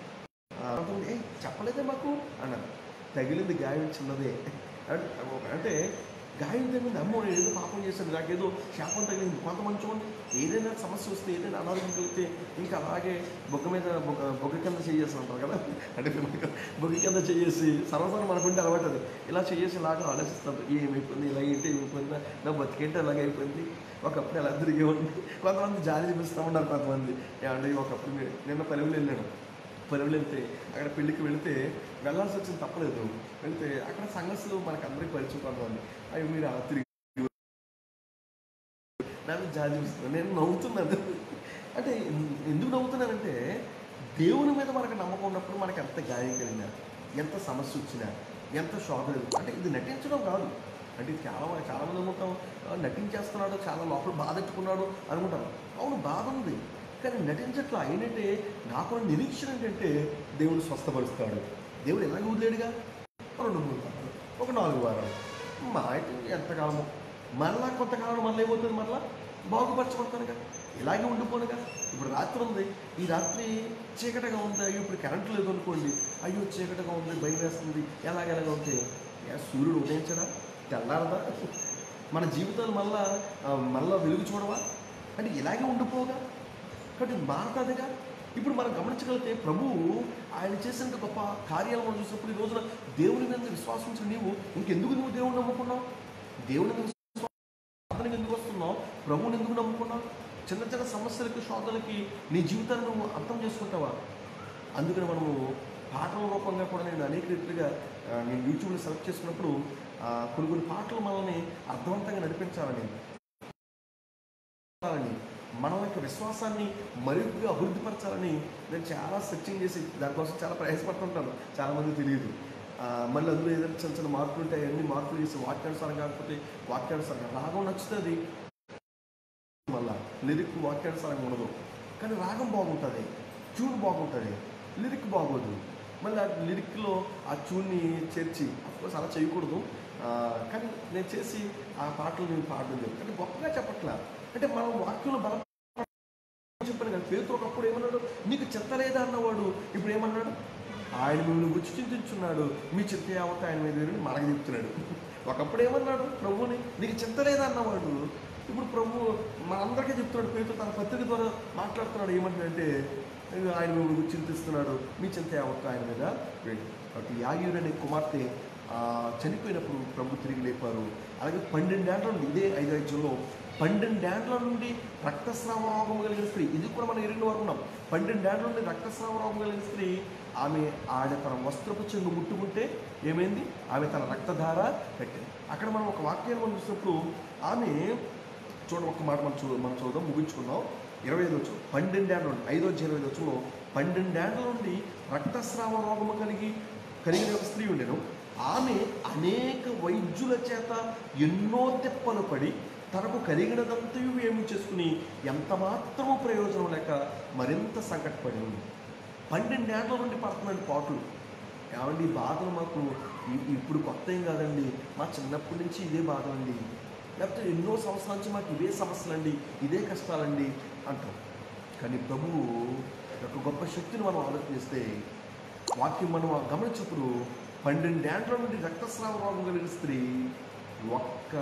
ఆ, అంటుంది, "ఏయ్, చెప్పలేదే మాకు అన్నారు తగిలింది గాయం చిన్నదే అంటే అంటే గాయం తగిలింది అమ్మో నేను ఏదో పాపం చేశాను నాకేదో శాపం తగిలింది కొంతమంది చూడండి ఏదైనా సమస్య వస్తే ఏదైనా అనారోగ్యం కలిగితే ఇంకా అలాగే బొగ్గ మీద బొగ్గ బొగ్గ కింద చేయేసి అంటారు కదా అంటే బొగ్గ కింద చేసి సర్వసాధారణ మనకుంటే అలవాటు అది ఇలా చేసి ఇలాగా ఆలోచిస్తారు ఏమైపోయింది ఇలా ఏంటి ఏమైపోయిందా నా బతికేంటి అలాగే అయిపోయింది ఒకప్పుడు ఎలా తిరిగి ఉంది కొంతమంది జాలి చూపిస్తూ ఉన్నారు కొంతమంది ఏమంటే ఒకప్పుడు మీరు నిన్న పల్లెలు వెళ్ళాను పల్లెలు వెళ్తే అక్కడ పెళ్ళికి వెళితే వెళ్ళాల్సి వచ్చింది తప్పలేదు వెళ్తే అక్కడ సంఘస్సులు మనకు అందరికీ పరిచయం కొంతమంది అవి మీరు అలా తిరిగి నన్ను జాలి చూస్తున్నాను నేను నవ్వుతున్నాను అంటే ఎన్- ఎందుకు నవ్వుతున్నానంటే దేవుని మీద మనకు నమ్మకం ఉన్నప్పుడు మనకి ఎంత గాయం కలిగినా ఎంత సమస్య వచ్చినా ఎంత శోధన ఎదురు- అంటే ఇది నటించడం కాదు అంటే ఇది చాలా మంది చాలా మంది అనుకుంటాం "ఆ, నటించేస్తున్నాడు చాలా లోపల బాధ ఎట్టుకున్నాడు అనుకుంటారు అవును బాధ ఉంది కానీ నటించట్లా అయినట్టే నాకు నిరీక్షణ ఏంటంటే దేవుడు స్వస్థపరుస్తాడు దేవుడు ఎలాగ వదిలేడుగా రెండు మూడు వారాలు ఒక నాలుగు వారాలు మా అయితే ఎంతకాలము మరలా కొంతకాలం మళ్ళీ ఏమవుతుంది మరలా బాగుపరచబడతానుగా ఇలాగే ఉండిపోనుగా ఇప్పుడు రాత్రి ఉంది ఈ రాత్రి చీకటిగా ఉంది అయ్యో ఇప్పుడు కరెంట్ లేదు అనుకోండి అయ్యో చీకటిగా ఉంది భయం వేస్తుంది ఎలాగెలాగా ఉంటే ఏ సూర్యుడు ఉదయించడా తెల్లారదా మన జీవితాలు మళ్ళా ఆ, మళ్ళా వెలుగు చూడవా అంటే ఇలాగే ఉండిపోగా కాబట్టి మారుతుందిగా ఇప్పుడు మనం గమనించగలిగితే ప్రభువు ఆయన చేసిన గొప్ప కార్యాలు మనం చూసినప్పుడు ఈ రోజున దేవుని మీద విశ్వాసం ఉంచిన నీవు ఇంకెందుకు నువ్వు దేవుని నమ్ముకున్నావు దేవుని మీద ప్రార్థనకి ఎందుకు వస్తున్నావు ప్రభువుని ఎందుకు నమ్ముకున్నావు చిన్న చిన్న సమస్యలకి శోధనలకి నీ జీవితాన్ని నువ్వు అర్థం చేసుకుంటావా అందుకని మనము పాటల రూపంగా కూడా నేను అనేక రీతిగా ఆ, నేను యూట్యూబ్లో సెలెక్ట్ చేసుకున్నప్పుడు ఆ, కొన్ని కొన్ని పాటలు మనల్ని అర్థవంతంగా నడిపించాలని చేయాలని మన యొక్క విశ్వాసాన్ని మరింతగా అభివృద్ధిపరచాలని నేను చాలా సెర్చింగ్ చేసి దానికోసం చాలా ప్రయాసపడుతుంటాను చాలా మంది తెలియదు ఆ, మళ్ళీ అందులో ఏదైనా చిన్న చిన్న మార్పులు ఉంటాయి అన్ని మార్పులు చేసి వాక్యానుసారం కాకపోతే వాక్యానుసారం రాగం నచ్చుతుంది మళ్ళా లిరిక్ వాక్యానుసారంగా ఉండదు కానీ రాగం బాగుంటుంది ట్యూన్ బాగుంటుంది లిరిక్ బాగోదు మళ్ళీ ఆ లిరిక్లో ఆ ట్యూన్ని చేర్చి అఫ్కోర్స్ అలా చేయకూడదు ఆ, కానీ నేను చేసి ఆ పాటలు నేను పాడడం లేదు అంటే గొప్పగా చెప్పట్లా అంటే మనం వాక్యంలో బల చెప్పాను కదా పేరుతో ఒకప్పుడు ఏమన్నాడు నీకు చెత్త లేదా అన్నవాడు ఇప్పుడు ఏమన్నాడు ఆయన మిమ్మల్ని గుచ్చి చింతించున్నాడు మీ చిత్త యావత ఆయన మీద వేరు మనకు చెప్తున్నాడు ఒకప్పుడు ఏమన్నాడు ప్రభుని నీకు చింత లేదా అన్నవాడు ఇప్పుడు ప్రభు మనందరికీ చెప్తున్నాడు పేరుతో తన పత్రిక ద్వారా మాట్లాడుతున్నాడు ఏమంటాడంటే "ఇదిగో ఆయన మిమ్మల్ని గుచ్చి చింతిస్తున్నాడు మీ చింత యావత ఆయన మీద వేడు కాబట్టి యాగియుడు అనే కుమార్తె ఆ, చనిపోయినప్పుడు ప్రభు తిరిగి లేపారు అలాగే పన్నెండేళ్ల నుండి ఇదే ఐదు ఐదులో పన్నెండేళ్ల నుండి రక్తస్రావ రోగం కలిగిన స్త్రీ ఇది కూడా మనం ఎరిగిన వారు ఉన్నాం పన్నెండేళ్ల నుండి రక్తస్రావ రోగం కలిగిన స్త్రీ ఆమె ఆడ తన వస్త్రపు చెంగు ముట్టుకుంటే ఏమైంది ఆమె తన రక్తధార కట్టింది అక్కడ మనం ఒక వాక్యాన్ని మనం చూసినప్పుడు ఆమె చూడ ఒక మాట మనం చూ మనం చూద్దాం ముగించుకుందాం ఇరవై ఐదు వచ్చు పన్నెండేళ్ల నుండి ఐదో ఇరవై ఐదు వచ్చులో పన్నెండేళ్ల నుండి రక్తస్రావ రోగము కలిగి కలిగిన ఒక స్త్రీ ఉండెను ఆమె అనేక వైద్యుల చేత ఎన్నో తెప్పలు పడి తనకు కలిగినదంతయు ఏమి చేసుకుని ఎంత మాత్రము ప్రయోజనం లేక మరింత సంకటపడి ఉంది పన్నెండేళ్ల నుండి పడుతున్నాడు పాటలు ఏమండి ఈ బాధలు మాకు ఇ- ఇప్పుడు కొత్త ఏం కాదండి మా చిన్నప్పటి నుంచి ఇదే బాధలండి లేకపోతే ఎన్నో సంవత్సరాల నుంచి మాకు ఇవే సమస్యలండి ఇదే కష్టాలండి అంటాం కానీ ప్రభువు యొక్క గొప్ప శక్తిని మనం ఆలోచిస్తే వాక్యం మనం గమనించినప్పుడు పన్నెండేండ్ల నుండి రక్తస్రావ రోగం కలిగిన స్త్రీ ఒక్క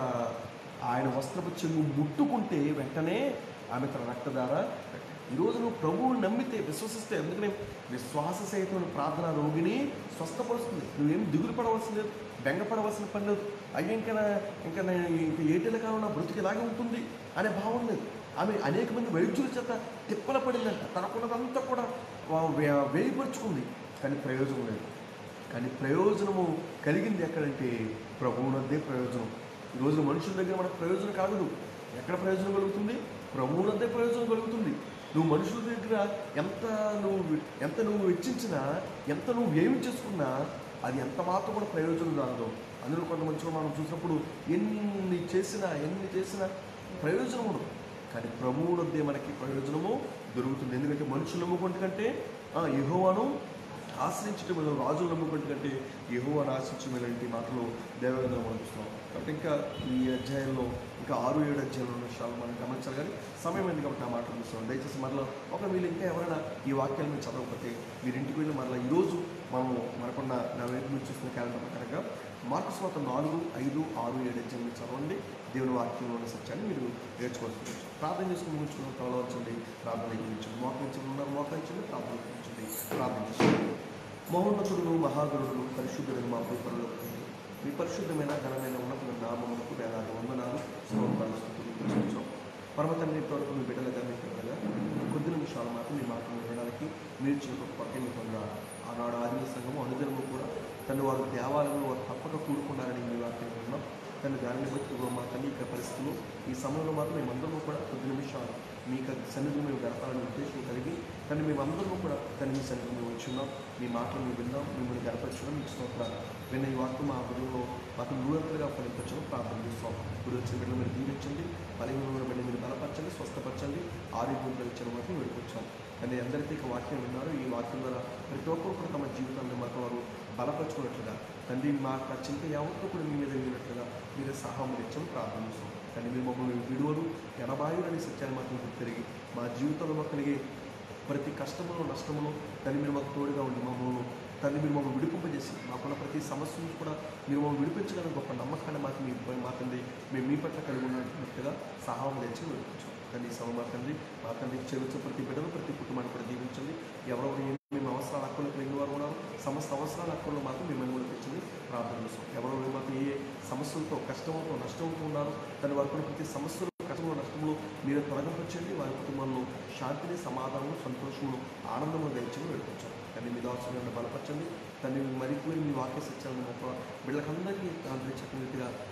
ఆయన వస్త్రపు చెంగు ముట్టుకుంటే వెంటనే ఆమె తన రక్తధార కట్టింది. ఈరోజు నువ్వు ప్రభువుని నమ్మితే విశ్వసిస్తే ఎందుకనే విశ్వాస సహితమైన ప్రార్థన రోగిని స్వస్థపరుస్తుంది నువ్వేం దిగులు పడవలసిన లేదు బెంగపడవలసిన పని లేదు అయ్యో ఇంకా నా- ఇంకా నా- ఇంకా ఏటేళ్ళ కాలం నా బ్రతికి ఇలాగే ఉంటుంది అనే భావం లేదు ఆమె అనేక మంది వైద్యుల చేత తిప్పల పడిందంట తనకున్నదంతా కూడా వా- వే- వేయపరుచుకుంది కానీ ప్రయోజనం లేదు కానీ ప్రయోజనము కలిగింది ఎక్కడంటే ప్రభువునద్దే ప్రయోజనం ఈరోజు మనుషుల దగ్గర మనకు ప్రయోజనం కలగదు ఎక్కడ ప్రయోజనం కలుగుతుంది ప్రభువునద్దే ప్రయోజనం కలుగుతుంది నువ్వు మనుషుల దగ్గర ఎంత నువ్వు ఎంత నువ్వు వెచ్చించినా ఎంత నువ్వు ఏమి చేసుకున్నా అది ఎంత మాత్రం కూడా ప్రయోజనం రాదు అందులో కొంతమంది కూడా మనం చూసినప్పుడు ఎన్ని చేసినా ఎన్ని చేసినా ప్రయోజనం ఉండదు కానీ ప్రభువునద్దే మనకి ప్రయోజనము దొరుకుతుంది ఎందుకంటే మనుషులు నమ్ముకుంటే కంటే యహోవాను ఆశ్రయించటం మీద రాజులు నమ్ముకుంటే కంటే యహోవాను ఆశ్రయించమేలాంటి మాటలు దేవగంలో మనం చూస్తున్నాం కాబట్టి ఇంకా ఈ అధ్యాయంలో ఇంకా ఆరు ఏడు అధ్యాయంలో ఉన్న విషయాలు మనం గమనించాలి కానీ సమయం ఉంది కాబట్టి ఆ మాటలు చూస్తున్నాం దయచేసి మరలా ఒక మీరు ఇంకా ఎవరైనా ఈ వాక్యాలు మీరు చదవకపోతే మీరు ఇంటికి వెళ్ళి మరలా ఈరోజు మనము మనకున్న నా వైపు మీరు చూస్తున్న క్యాలెండర్ ప్రకారంగా మార్కు స్వాత నాలుగు ఐదు ఆరు ఏడు అధ్యాయం మీరు చదవండి దేవుని వాక్యంలో ఉన్న సత్యాన్ని మీరు నేర్చుకోవచ్చు ప్రార్థన చేసుకుని ముగించుకున్న తలవచ్చండి ప్రార్థన గురించండి మోకరించండి ఉన్నారు మోకరించండి ప్రార్థన గురించండి ప్రార్థన చేసుకోండి మహోన్నతుడు మహాగురుడు పరిశుద్ధుడు మా ప్రిపరలో మీ పరిశుద్ధమైన ఘనమైన ఉన్నతుల నామములకు వేలాది వందనాలు స్తోత్రాలు స్తుతులు ప్రశంసం పరమ తండ్రి వరకు మీ బిడ్డలుగా మీకు బిడ్డగా కొద్ది నిమిషాలు మాత్రం మీ మాటలు వినడానికి మీరు చిన్న పక్క మీ పొందా ఆనాడు ఆదిమ సంఘము అనుదినము కూడా తను వారు దేవాలయంలో వారు తప్పక కూడుకున్నారని మీ వాక్యం విన్నాం తను దానిని బట్టి ఇదిగో మా తల్లి యొక్క పరిస్థితులు ఈ సమయంలో మాత్రం మేమందరము కూడా కొద్ది నిమిషాలు మీ యొక్క సన్నిధిలో మేము గడపాలని ఉద్దేశం కలిగి కానీ మేమందరము కూడా తన మీ సన్నిధిలో మేము వచ్చున్నాం మీ మాటలు మేము విన్నాం మిమ్మల్ని గడపరచడం మీకు స్తోత్రాలు విన్న ఈ వాక్యం మా హృదయంలో మాకు నూరంతలుగా ఫలించడం ప్రార్థన చేస్తాం ఇప్పుడు వచ్చిన బిడ్డలు మీరు దీవించండి బలహీనమైన బిడ్డ మీరు బలపరచండి స్వస్థపరచండి ఆరోగ్యం ఇచ్చిన మాత్రం వేడుకొచ్చాం కానీ అందరికీ ఇక వాక్యం విన్నారు ఈ వాక్యం ద్వారా ప్రతి ఒక్కరు కూడా తమ జీవితాన్ని మాకు వారు బలపరచుకున్నట్లుగా తండ్రి మా యొక్క చింత యావత్తు కూడా మీ మీద వెళ్ళినట్లుగా మీరు సహాయం ఇచ్చని ప్రార్థన చేస్తాం కానీ మీరు మమ్మల్ని విడువలు ఎనభాయులు అనే సత్యాన్ని మాత్రం తిరిగి మా జీవితంలో మాకు కలిగే ప్రతి కష్టములో నష్టములో దాన్ని మీరు మాకు తోడుగా ఉండి మమ్మల్ని దాన్ని మీరు మమ్మల్ని విడిపింపజేసి మాకున్న ప్రతి సమస్య నుంచి కూడా మీరు మమ్మల్ని విడిపించగల గొప్ప నమ్మకాన్ని మాకు మీ మా తండ్రి మేము మీ పట్ల కలిగి ఉన్నట్టుగా సహాయం తెచ్చి విడిపించాం కానీ ఈ సమయం మా తండ్రి మా తండ్రి చెవించే ప్రతి బిడ్డను ప్రతి కుటుంబాన్ని కూడా దీవించండి ఎవరెవరు ఏం మేము అవసరాల హక్కులు కలిగిన వారు ఉన్నారు సమస్త అవసరాల హక్కుల్లో మాత్రం మిమ్మల్ని కూడా తెచ్చింది ప్రార్థన చేస్తాం ఎవరెవరు మాకు ఏ సమస్యలతో కష్టంతో నష్టంతో ఉన్నారు దాని వారికి ఉన్న ప్రతి సమస్యలు కష్టంలో నష్టంలో మీరు తొలగింపచ్చండి వారి కుటుంబంలో శాంతిని సమాధానం సంతోషమును ఆనందము దయచని వేడుకొచ్చాం కానీ మీ దాసులను బలపరచండి దాన్ని మరిపోయి మీ వాక్య సత్యాలను మొక్క వీళ్ళకందరికీ తండ్రి చెప్పిన రీతిగా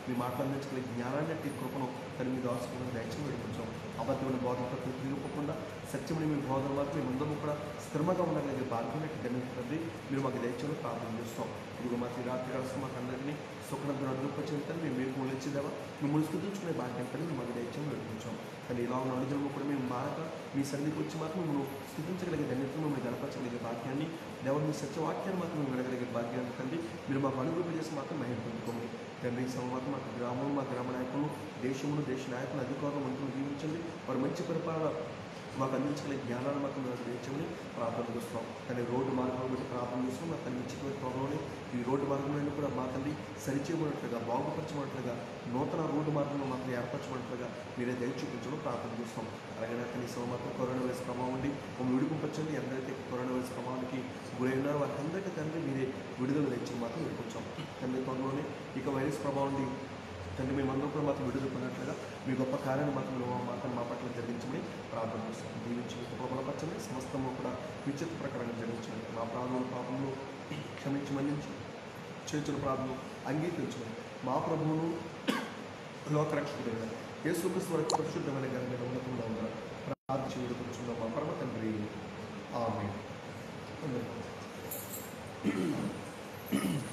మీ మాటలు అందించగలిగే జ్ఞానాన్ని అంటే కృపను తను మీ దాచుకున్న దయచేసి వేడుకుంటాం అబద్ధమైన బోధనతో తిరిగిపోకుండా సత్యమని మీ బోధన వరకు మేమందరం కూడా స్థిరంగా ఉండగలిగే భాగ్యం తండ్రి మీరు మాకు దయచేసి ప్రార్థన చేస్తాం ఇదిగో మా రాత్రి కలిసి మాకు అందరినీ సుఖనంతో నడుపుకొచ్చిన తండ్రి మేము మీకు ముళ్ళించేదావా మిమ్మల్ని స్థుతించుకునే భాగ్యం తండ్రి మేము మాకు దయచేసి వేడుకుంటాం కానీ ఇలా ఉన్న అనుజనము కూడా మేము మారక మీ సన్నిధికి వచ్చి మాత్రం మిమ్మల్ని స్థుతించగలిగే ధన్యతను మిమ్మల్ని గణపరచగలిగే భాగ్యాన్ని దేవుడు మీ సత్యవాక్యాన్ని మాత్రం మేము వినగలిగే భాగ్యాన్ని తండ్రి మీరు మాకు అనుగ్రహం చేసి మాత్రం మహిళ పొందుకోమని తండ్రి ఈ సమయం మాకు గ్రామం మా గ్రామ నాయకులు దేశమును దేశ నాయకులు అధికారులు మంత్రులు జీవించండి వారు మంచి పరిపాలన మాకు అందించగలిగే జ్ఞానాన్ని మాకు మీరు అందించమని ప్రార్థన చేస్తాం కానీ రోడ్డు మార్గంలో పెట్టి ప్రార్థన చేస్తాం మా తల్లి ఇచ్చిన త్వరలోనే ఈ రోడ్డు మార్గంలో కూడా మా తల్లి సరిచేయబడినట్లుగా బాగుపరచబడినట్లుగా నూతన రోడ్డు మార్గంలో మాకు ఏర్పరచబడినట్లుగా మీరే దయ చూపించడం ప్రార్థన చేస్తాం అలాగే కనీసం మాకు కరోనా వైరస్ ప్రభావం ఉండి మమ్మల్ని విడిపించండి ఎందరైతే కరోనా వైరస్ ప్రభావానికి గురై ఉన్నారో వారికి అందరికీ తండ్రి మీరే విడుదల తెచ్చి మాత్రం విడిపించాం తండ్రి త్వరలోనే ఇక వైరస్ ప్రభావం నుండి తండ్రి మేమందరం కూడా మాత్రం విడుదల పొందినట్లుగా మీ గొప్ప కార్యాన్ని మాత్రం మేము మాత్రం మా పట్ల జరిగించమని ప్రార్థన చేస్తాం దీవించి బలపరచండి సమస్తము కూడా విచిత్ర ప్రకారంగా జరిగించండి మా ప్రాణములు పాపములు క్షమించి మన్నించి చేతుల ప్రార్థనలు అంగీకరించమని మా ప్రభువును లోకరక్షకుడైన యేసుక్రీస్తు వారి పరిశుద్ధమైన ఘనమైన ఉన్నతంలో ఉన్న ప్రార్థన వేడుకొచ్చున్న మా పరమ తండ్రి ఆమె